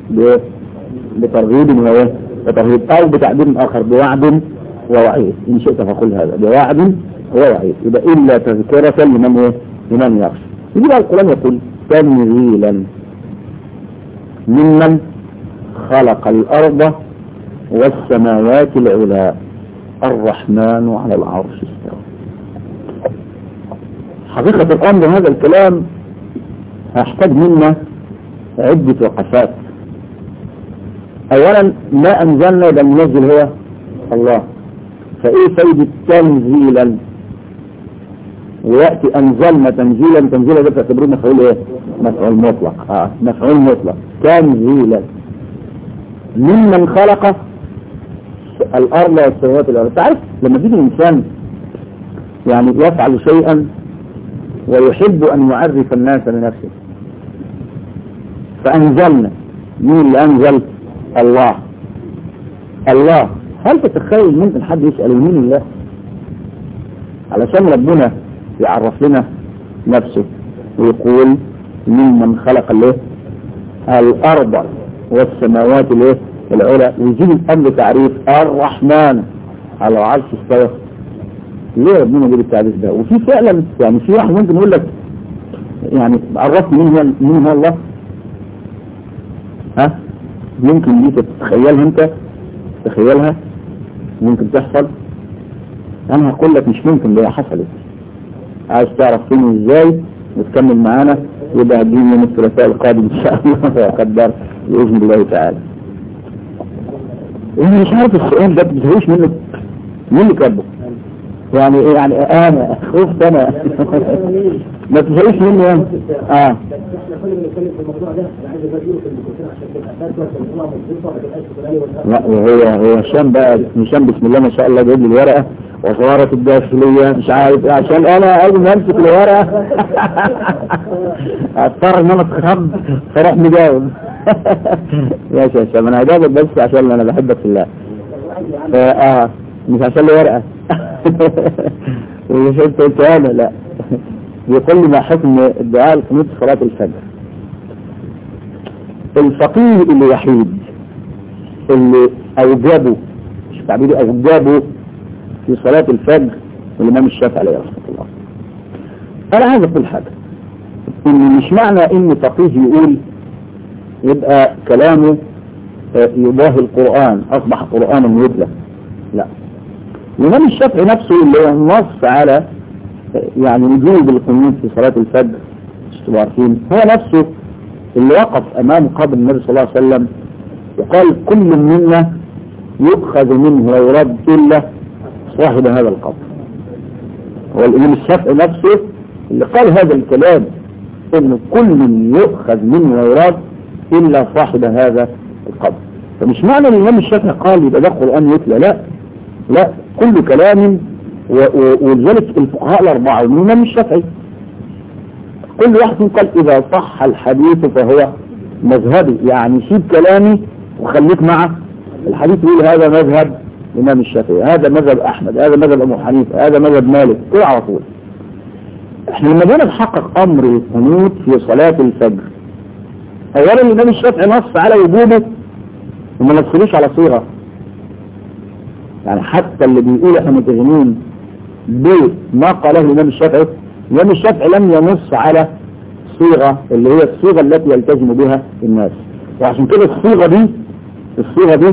بترغيب وإيه بترغيب أو بتعبير آخر بوعد ووعيد إن شئت فقل هذا بوعد ووعيد يبقى إلا تذكرة لمن إيه لمن يخشى يجي بقى القرآن يقول تنزيلا ممن خلق الأرض والسماوات العلى الرحمن على العرش استوى حقيقة الأمر هذا الكلام هحتاج منا عدة وقفات اولا ما انزلنا ده المنزل هو الله فايه فايدة تنزيلا ويأتي انزلنا تنزيلا تنزيلا ده تعتبروه مفعول ايه مفعول مطلق اه مفعول مطلق تنزيلا ممن خلق الارض والسماوات والارض تعرف لما تيجي الانسان يعني يفعل شيئا ويحب ان يعرف الناس بنفسه فانزلنا مين اللي انزل الله الله هل تتخيل ممكن حد يسأل مين الله علشان ربنا يعرف لنا نفسه ويقول ممن خلق الايه الارض والسماوات الايه العلى ويجيب الامر تعريف الرحمن على عرش استوى ليه ربنا يجيب التعريف ده وفي فعلا يعني في واحد ممكن يقول لك يعني عرفني مين هو مين هو الله ها ممكن دي تتخيلها انت تخيلها ممكن تحصل انا هقول لك مش ممكن ده حصلت عايز تعرف فين ازاي وتكمل معانا يبقى هتجيب يوم الثلاثاء القادم ان شاء الله ويقدر باذن الله تعالى انا مش عارف السؤال ده بتزهوش منه مين اللي كاتبه يعني ايه يعني انا خفت انا ما تزهوش مني يعني اه احنا كنا بنتكلم في الموضوع ده انا عايز ابدله في الميكروفون عشان تبقى ثابته وتبقى مظبوطه ما تبقاش فلاني لا وهو هو هشام بقى هشام بسم الله ما شاء الله جايب لي الورقه وصارت الداخليه مش عارف ايه عشان انا اول ما امسك الورقه اضطر ان انا اتخض فراح مجاوب ماشي يا هشام انا هجاوبك بس عشان انا بحبك في الله فا اه مش عشان الورقه ومش انت قلت انا لا يقول لي ما حكم الدعاء القنوت في صلاه الفجر الفقيه الوحيد اللي اوجبه مش تعبيري اوجبه في صلاة الفجر الامام الشافعي عليه رحمة الله انا عايز اقول حاجة ان مش معنى ان فقيه يقول يبقى كلامه يضاهي القرآن اصبح قرآنا يتلى لا الامام الشافعي نفسه اللي هو نص على يعني وجوب القنوت في صلاة الفجر انتوا عارفين هو نفسه اللي وقف امام قبر النبي صلى الله عليه وسلم وقال كل منا يؤخذ منه ويرد الا صاحب هذا القبر هو الامام الشافعي نفسه اللي قال هذا الكلام ان كل يؤخذ منه ويراد الا صاحب هذا القبر فمش معنى ان الامام الشافعي قال يبقى ده قران يتلى لا لا كل كلام ولذلك الفقهاء الاربعه والامام الشافعي كل واحد قال اذا صح الحديث فهو مذهبي يعني سيب كلامي وخليك مع الحديث يقول هذا مذهب الامام الشافعي هذا مذهب احمد هذا مذهب ابو حنيفه هذا مذهب مالك كده على طول احنا لما جينا نحقق امر القنوت في صلاه الفجر اولا الامام الشافعي نص على وجوبه وما نصلوش على صيغه يعني حتى اللي بيقول احنا متهمين بما قاله الامام الشافعي الامام الشافعي لم ينص على صيغه اللي هي الصيغه التي يلتزم بها الناس وعشان كده الصيغه دي الصيغه دي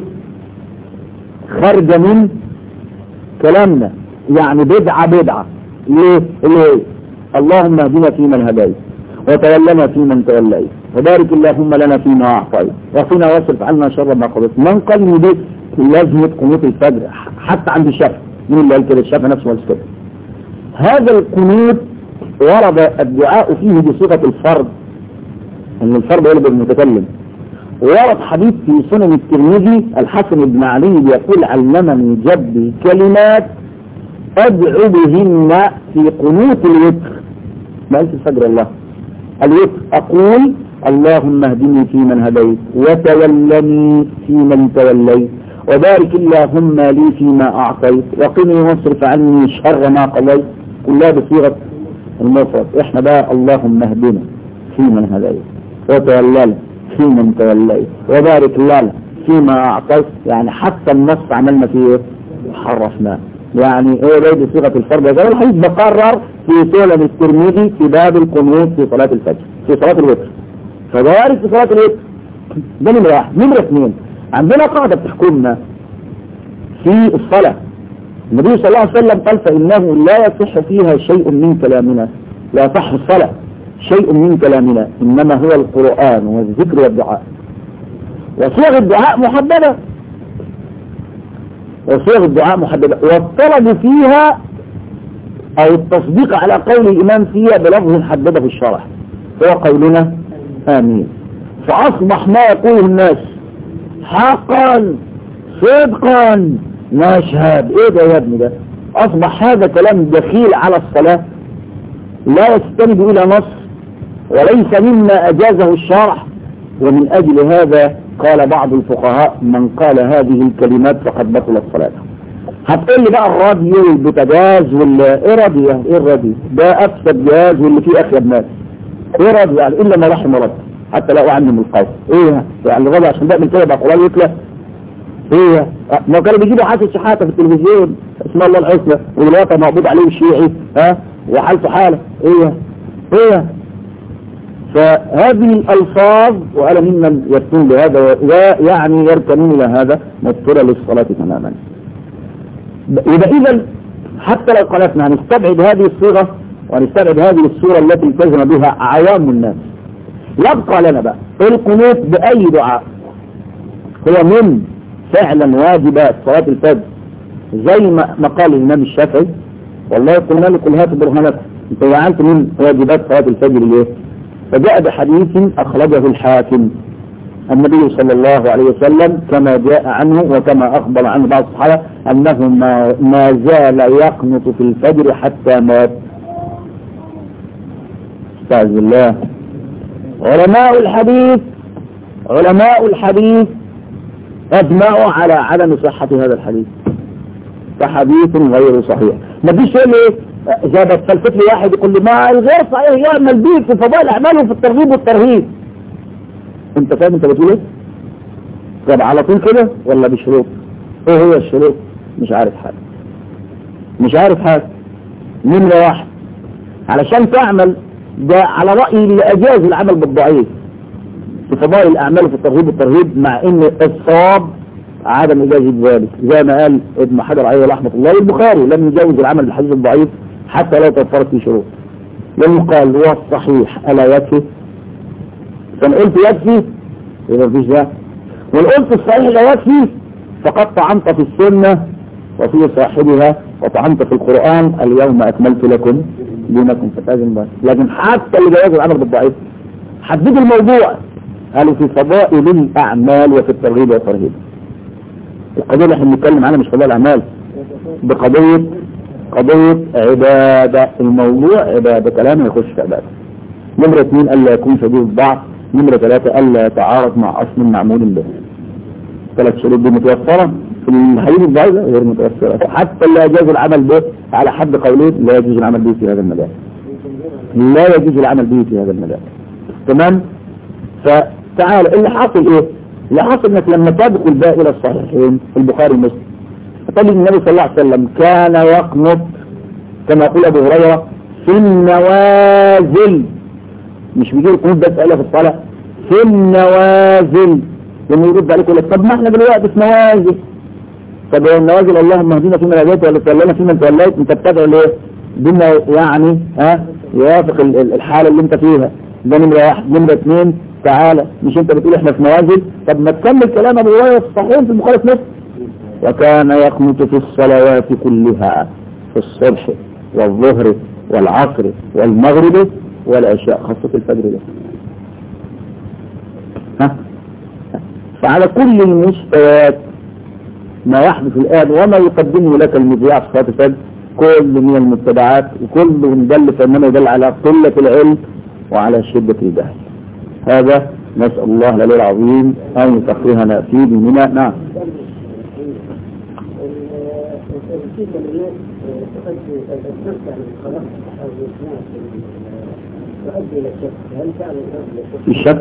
خارجه من كلامنا يعني بدعه بدعه ليه؟ ليه؟ اللهم اهدنا فيمن هديت وتولنا فيمن توليت وبارك اللهم لنا فيما اعطيت وقنا واصرف عنا شر ما قضيت من قال ان دي لازمه قنوت الفجر حتى عند الشافعي مين اللي قال كده الشافعي نفسه قال كده هذا القنوت ورد الدعاء فيه بصيغه الفرد ان الفرد هو اللي المتكلم ورد حديث في سنن الترمذي الحسن بن علي بيقول علمني جدي كلمات ادعو بهن في قنوت الوتر ما قلت الفجر الله الوتر اقول اللهم اهدني فيمن هديت وتولني فيمن توليت وبارك اللهم لي فيما اعطيت وقني واصرف عني شر ما قضيت كلها بصيغه المفرد احنا بقى اللهم اهدنا فيمن هديت وتولنا فيمن توليت وبارك لنا فيما اعطيت يعني حتى النص عملنا فيه ايه حرفناه يعني ايه ليه بصيغه الفرد زي الحديث بقرر في سنن الترمذي في باب القنوت في صلاه الفجر في صلاه الوتر فبارك في صلاه الوتر ده نمره واحد نمره اثنين عندنا قاعده بتحكمنا في الصلاه النبي صلى الله عليه وسلم قال فانه لا يصح فيها شيء من كلامنا لا يصح الصلاه شيء من كلامنا إنما هو القرآن والذكر والدعاء وصيغ الدعاء محددة وصيغ الدعاء محددة والطلب فيها أو التصديق على قول الإمام فيها بلفظ حدده في الشرح هو قولنا آمين فأصبح ما يقوله الناس حقا صدقا نشهد ايه ده يا ابني ده اصبح هذا كلام دخيل على الصلاة لا يستند الى نص وليس مما اجازه الشرع ومن اجل هذا قال بعض الفقهاء من قال هذه الكلمات فقد بطل الصلاة هتقول لي بقى الراديو والبوتاجاز وال ايه راديو ايه الراديو ده افسد جهاز واللي فيه اخيب ناس ايه راديو يعني الا ما رحم ربي حتى لو عني من القول ايه يعني الراديو عشان بقى من كده بقى قرآن يتلى ايه ما كانوا بيجيبوا حاسة شحاتة في التلفزيون اسم الله الحسنى والوطن مقبوض عليه الشيعي ها وحالته حالة ايه ايه فهذه الألفاظ وأنا ممن يكون بهذا ويعني يركنون إلى هذا مبطلة للصلاة تماما يبقى إذا حتى لو قلتنا هنستبعد هذه الصيغة ونستبعد هذه الصورة التي التزم بها عوام الناس يبقى لنا بقى القنوت بأي دعاء هو من فعلا واجبات صلاة الفجر زي ما قال الإمام الشافعي والله قلنا لكم هاتوا برهانكم انت جعلت من واجبات صلاة الفجر ليه فجاء بحديث أخرجه الحاكم النبي صلى الله عليه وسلم كما جاء عنه وكما أخبر عنه بعض الصحابة أنه ما, ما زال يقنط في الفجر حتى مات استعذ بالله علماء الحديث علماء الحديث أجمعوا على عدم صحة هذا الحديث فحديث غير صحيح ما فيش يقول لي إذا بتفلسف لي واحد يقول لي ما الغير صحيح يعمل بيه في فضائل الأعمال وفي الترغيب والترهيب أنت فاهم أنت بتقول إيه؟ طب على طول كده ولا بشروط؟ إيه هي الشروط؟ مش عارف حاجة مش عارف حاجة نمرة واحد علشان تعمل ده على رأيي اللي أجاز العمل بالضعيف في فضائل الأعمال وفي الترغيب والترهيب مع إن الصواب عدم إجازة ذلك زي ما قال ابن حجر عليه رحمة الله البخاري لم يجوز العمل بالحديث الضعيف حتى لو توفرت فيه شروط لأنه قال هو الصحيح ألا يكفي فأنا قلت يكفي يبقى مفيش ده وإن قلت الصحيح لا يكفي فقد طعنت في السنة وفي صاحبها وطعنت في القرآن اليوم أكملت لكم دينكم فتاجن بس لكن حتى اللي جواز العمل بالضعيف حددوا الموضوع قالوا في فضائل الأعمال وفي الترغيب والترهيب القضية اللي احنا بنتكلم عنها مش فضائل الأعمال بقضية قضية عبادة الموضوع عبادة كلام يخش في عبادة نمرة اثنين ألا يكون شديد الضعف نمرة ثلاثة ألا يتعارض مع أصل معمول به ثلاث شروط دي متوفرة في الحديث الضعيف غير متوفرة حتى اللي يجوز العمل به على حد قولين لا يجوز العمل به في هذا المجال لا يجوز العمل به في هذا المجال تمام فتعال اللي حاصل ايه اللي حاصل انك لما تدخل بقى الى الصحيحين البخاري ومسلم تجد النبي صلى الله عليه وسلم كان يقنط كما يقول ابو هريره في النوازل مش بيجي القنوت بس قالها في الصلاه في النوازل لما يرد عليك يقول لك طب ما احنا دلوقتي في نوازل طب يا النوازل اللهم اهدنا فيمن هديت ولا تولنا فيمن توليت انت بتدعو ليه؟ بما يعني ها يوافق الحاله اللي انت فيها ده نمره واحد نمره اثنين تعالى مش انت بتقول احنا في نوازل طب ما تكمل كلام ابو هريره في الصحيح في البخاري في نفسه وكان يقنط في الصلوات كلها في الصبح والظهر والعصر والمغرب والعشاء خاصة الفجر ده ها فعلى كل المستويات ما يحدث الآن وما يقدمه لك المذياع في صلاة الفجر كل من المتبعات وكل مدل فإنما يدل على قلة العلم وعلى شدة الجهل هذا نسأل الله العلي العظيم أن يفقهنا في ديننا نعم في شك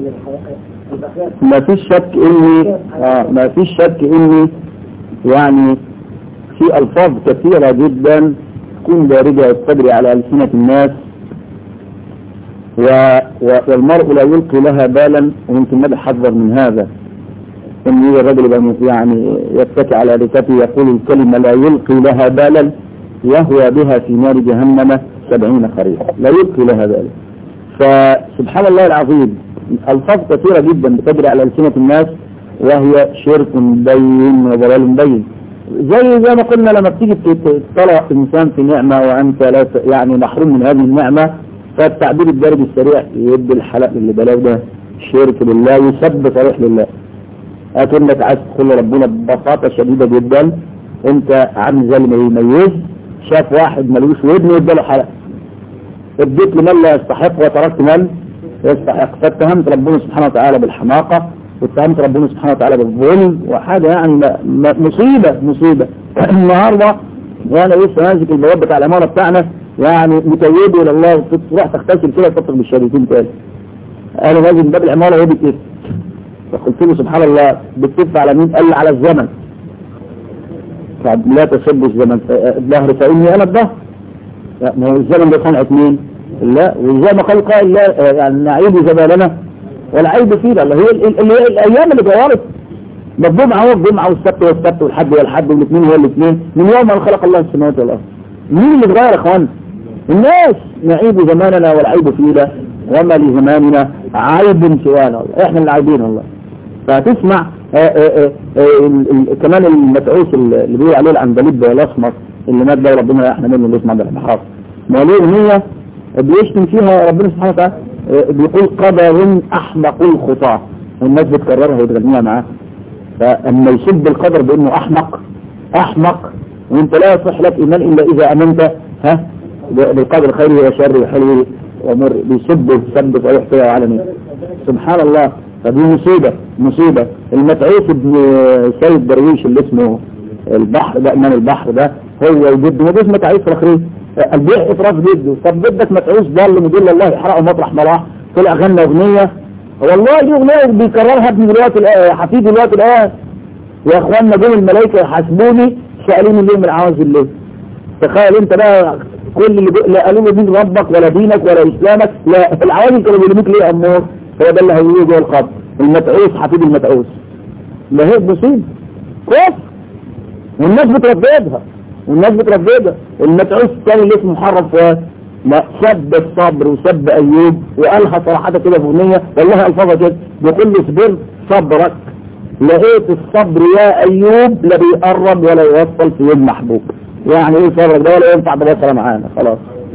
ما فيش شك اني آه ما فيش شك اني يعني في الفاظ كثيرة جدا تكون دارجة الصدر على ألسنة الناس و... و... والمرء لا يلقي لها بالا ويمكن النبي حذر من هذا ان يجي الرجل يعني يتكي على ركبته يقول الكلمة لا يلقي لها بالا يهوى بها في نار جهنم سبعين خريفا لا يلقي لها بالا فسبحان الله العظيم الفاظ كثيرة جدا بتجري على ألسنة الناس وهي شرك بين وضلال بين زي زي ما قلنا لما بتيجي تطلع انسان في نعمة وانت لا ت- يعني محروم من هذه النعمة فالتعبير الدارج السريع يدي الحلق اللي بلاو ده شرك بالله يسب صريح لله اكنك عايز تدخل ربنا ببساطة شديدة جدا انت عامل زي اللي يميز شاف واحد ملوش ودن واداله حلق اديت لمن لا يستحق وتركت من يستحق فاتهمت ربنا سبحانه وتعالى بالحماقة واتهمت ربنا سبحانه وتعالى بالظلم وحاجة يعني م- م- مصيبة مصيبة النهاردة وانا لسه ماسك البواب بتاع العمارة بتاعنا يعني متوجه الى الله تروح تغتسل كده تطلق بالشهادتين تاني انا نازل باب العمارة وهي بتقف فقلت له سبحان الله بتقف على مين قال لي على الزمن لا تسب الزمن الظهر فاني انا الظهر لا، ما هو الزمن ده صنعة مين لا وزي ما قال قائل لا آه، يعني نعيب زماننا والعيب فينا اللي هي ال- اللي هي الايام اللي اتغيرت ده الجمعة هو الجمعة والسبت هو السبت والحد هو الحد والاثنين هو الاثنين من يوم ما خلق الله السماوات والارض مين اللي اتغير يا اخوان الناس نعيب زماننا والعيب فينا وما لزماننا عيب سوانا احنا اللي عايبين والله فهتسمع آه، آه، آه، آه، ال- ال- كمان المتعوس اللي بيقول عليه العندليب الاسمر اللي مات ده ربنا يحنى منه اللي اسمه عبد الحافظ ما ليه اغنيه بيشتم فيها ربنا سبحانه وتعالى آه، بيقول قدر احمق الخطاه والناس بتكررها وتغنيها معاه فاما يسب القدر بانه احمق احمق وانت لا يصح لك ايمان الا اذا امنت ها بالقدر خيره وشره وحلوه ومر بيسب سب صريح كده وعلني سبحان الله فدي مصيبة مصيبة المتعوس ابن سيد درويش اللي اسمه البحر ده امام البحر ده هو وجده ما اسمه متعوس رخري البيع افراس جده طب بدك متعوس ضل مدل الله يحرقه مطرح ما راح طلع غنى اغنية والله دي اغنية بيكررها ابن دلوقتي الآن حفيدي دلوقتي الآن يا اخوانا جم الملائكة يحاسبوني سألوني ليه من العواز الليل تخيل انت بقى كل اللي بي... لا قالوا له دين ربك ولا دينك ولا اسلامك لا العوالم كانوا بيلموك ليه يا امور هو ده اللي هيقولوه جوه القبر المتعوس حفيد المتعوس ده هي مصيبه كفر والناس بترددها والناس بترددها المتعوس الثاني اللي اسمه محرم فؤاد ما سب الصبر وسب ايوب وقالها صراحة كده في اغنية والله الفاظها كده بيقول له اصبر صبرك لقيت الصبر يا ايوب لا بيقرب ولا يوصل في يوم محبوب يعني ايه صبرك ده ولا ينفع ببصره معانا خلاص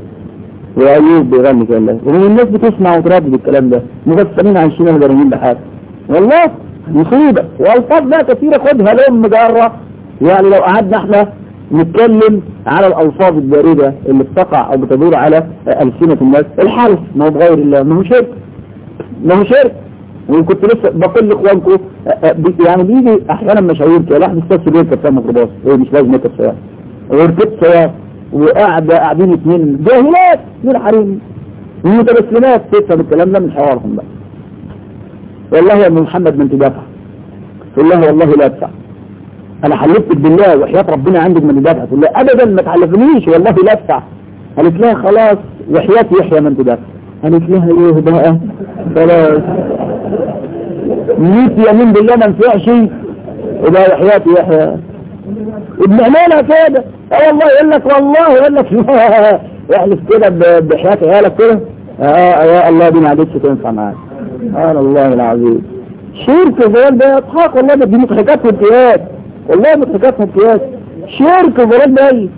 وايوب بيغني كده الله ومن الناس بتسمع وتردد الكلام ده مغسلين عن شينا مدرمين بحاجه والله مصيبه والفاظ بقى كثيره خدها لهم مجره يعني لو قعدنا احنا نتكلم على الالفاظ البارده اللي بتقع او بتدور على السنه الناس الحلف ما هو بغير الله ما هو شرك ما هو شرك وكنت لسه بقول لاخوانكم يعني بيجي احيانا مشاوير كده الواحد يستفسر بيركب فيها ميكروباص ايه مش لازم يركب سياره وركبت سياره وقاعد قاعدين اثنين جاهلات من حريم ومتبسمات تفهم الكلام ده من حوارهم بقى والله يا ابن محمد ما انت دافع تقول لها والله لا ادفع انا حلفتك بالله وحياة ربنا عندك من دافع تقول لها ابدا ما تحلفنيش والله لا ادفع قالت لها خلاص وحياة يحيى ما انت دافع قالت لها ايه بقى خلاص ميت يمين بالله ما نفعش وبقى وحياة يحيى وبنعملها كده اه والله يقول لك والله يقول لك يحلف كده ب- بحياة عيالك كده اه يا الله دي ما عادتش تنفع معاك سبحان الله العظيم شرك الظلال ده اضحاك والله ده دي مضحكات وامتياز والله مضحكات وامتياز شرك الظلال ده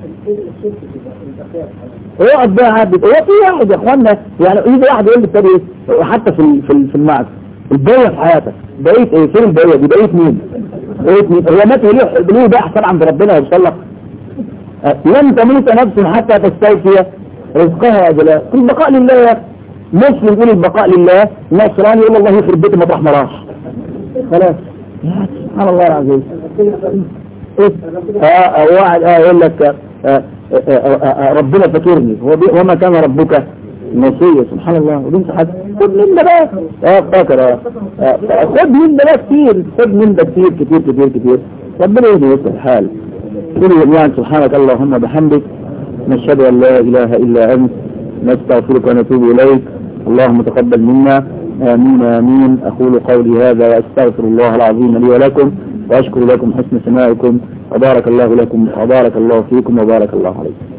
اقعد بقى عبد هو في واحد يا اخوانا يعني يجي واحد يقول لي ابتدي ايه حتى في ال- في ال- في المعهد البويه في حياتك بقيت ايه فين البويه دي بقيت مين بقيت مين هو مات ليه ليه ده احسن عند ربنا يوصل لك أه، لن تموت نفس حتى تستوفي رزقها يا جلال البقاء لله يا أخي. مسلم يقول البقاء لله نصراني يقول الله يخرب بيتي مطرح ما راح خلاص يا سبحان الله العظيم إيه؟ اه آه، واحد اه يقول لك آه آه آه آه آه ربنا فاكرني هو بي- وما كان ربك نسيا سبحان الله وبنت حد خد من ده بقى اه فاكر اه آه، خد من ده بقى كتير خد من ده كتير كتير كتير كتير ربنا يهدي ويصلح الحال كل جميعا سبحانك اللهم بحمدك نشهد ان لا اله الا انت نستغفرك ونتوب اليك اللهم تقبل منا امين امين اقول قولي هذا واستغفر الله العظيم لي ولكم واشكر لكم حسن سماعكم وبارك الله لكم وبارك الله فيكم وبارك الله عليكم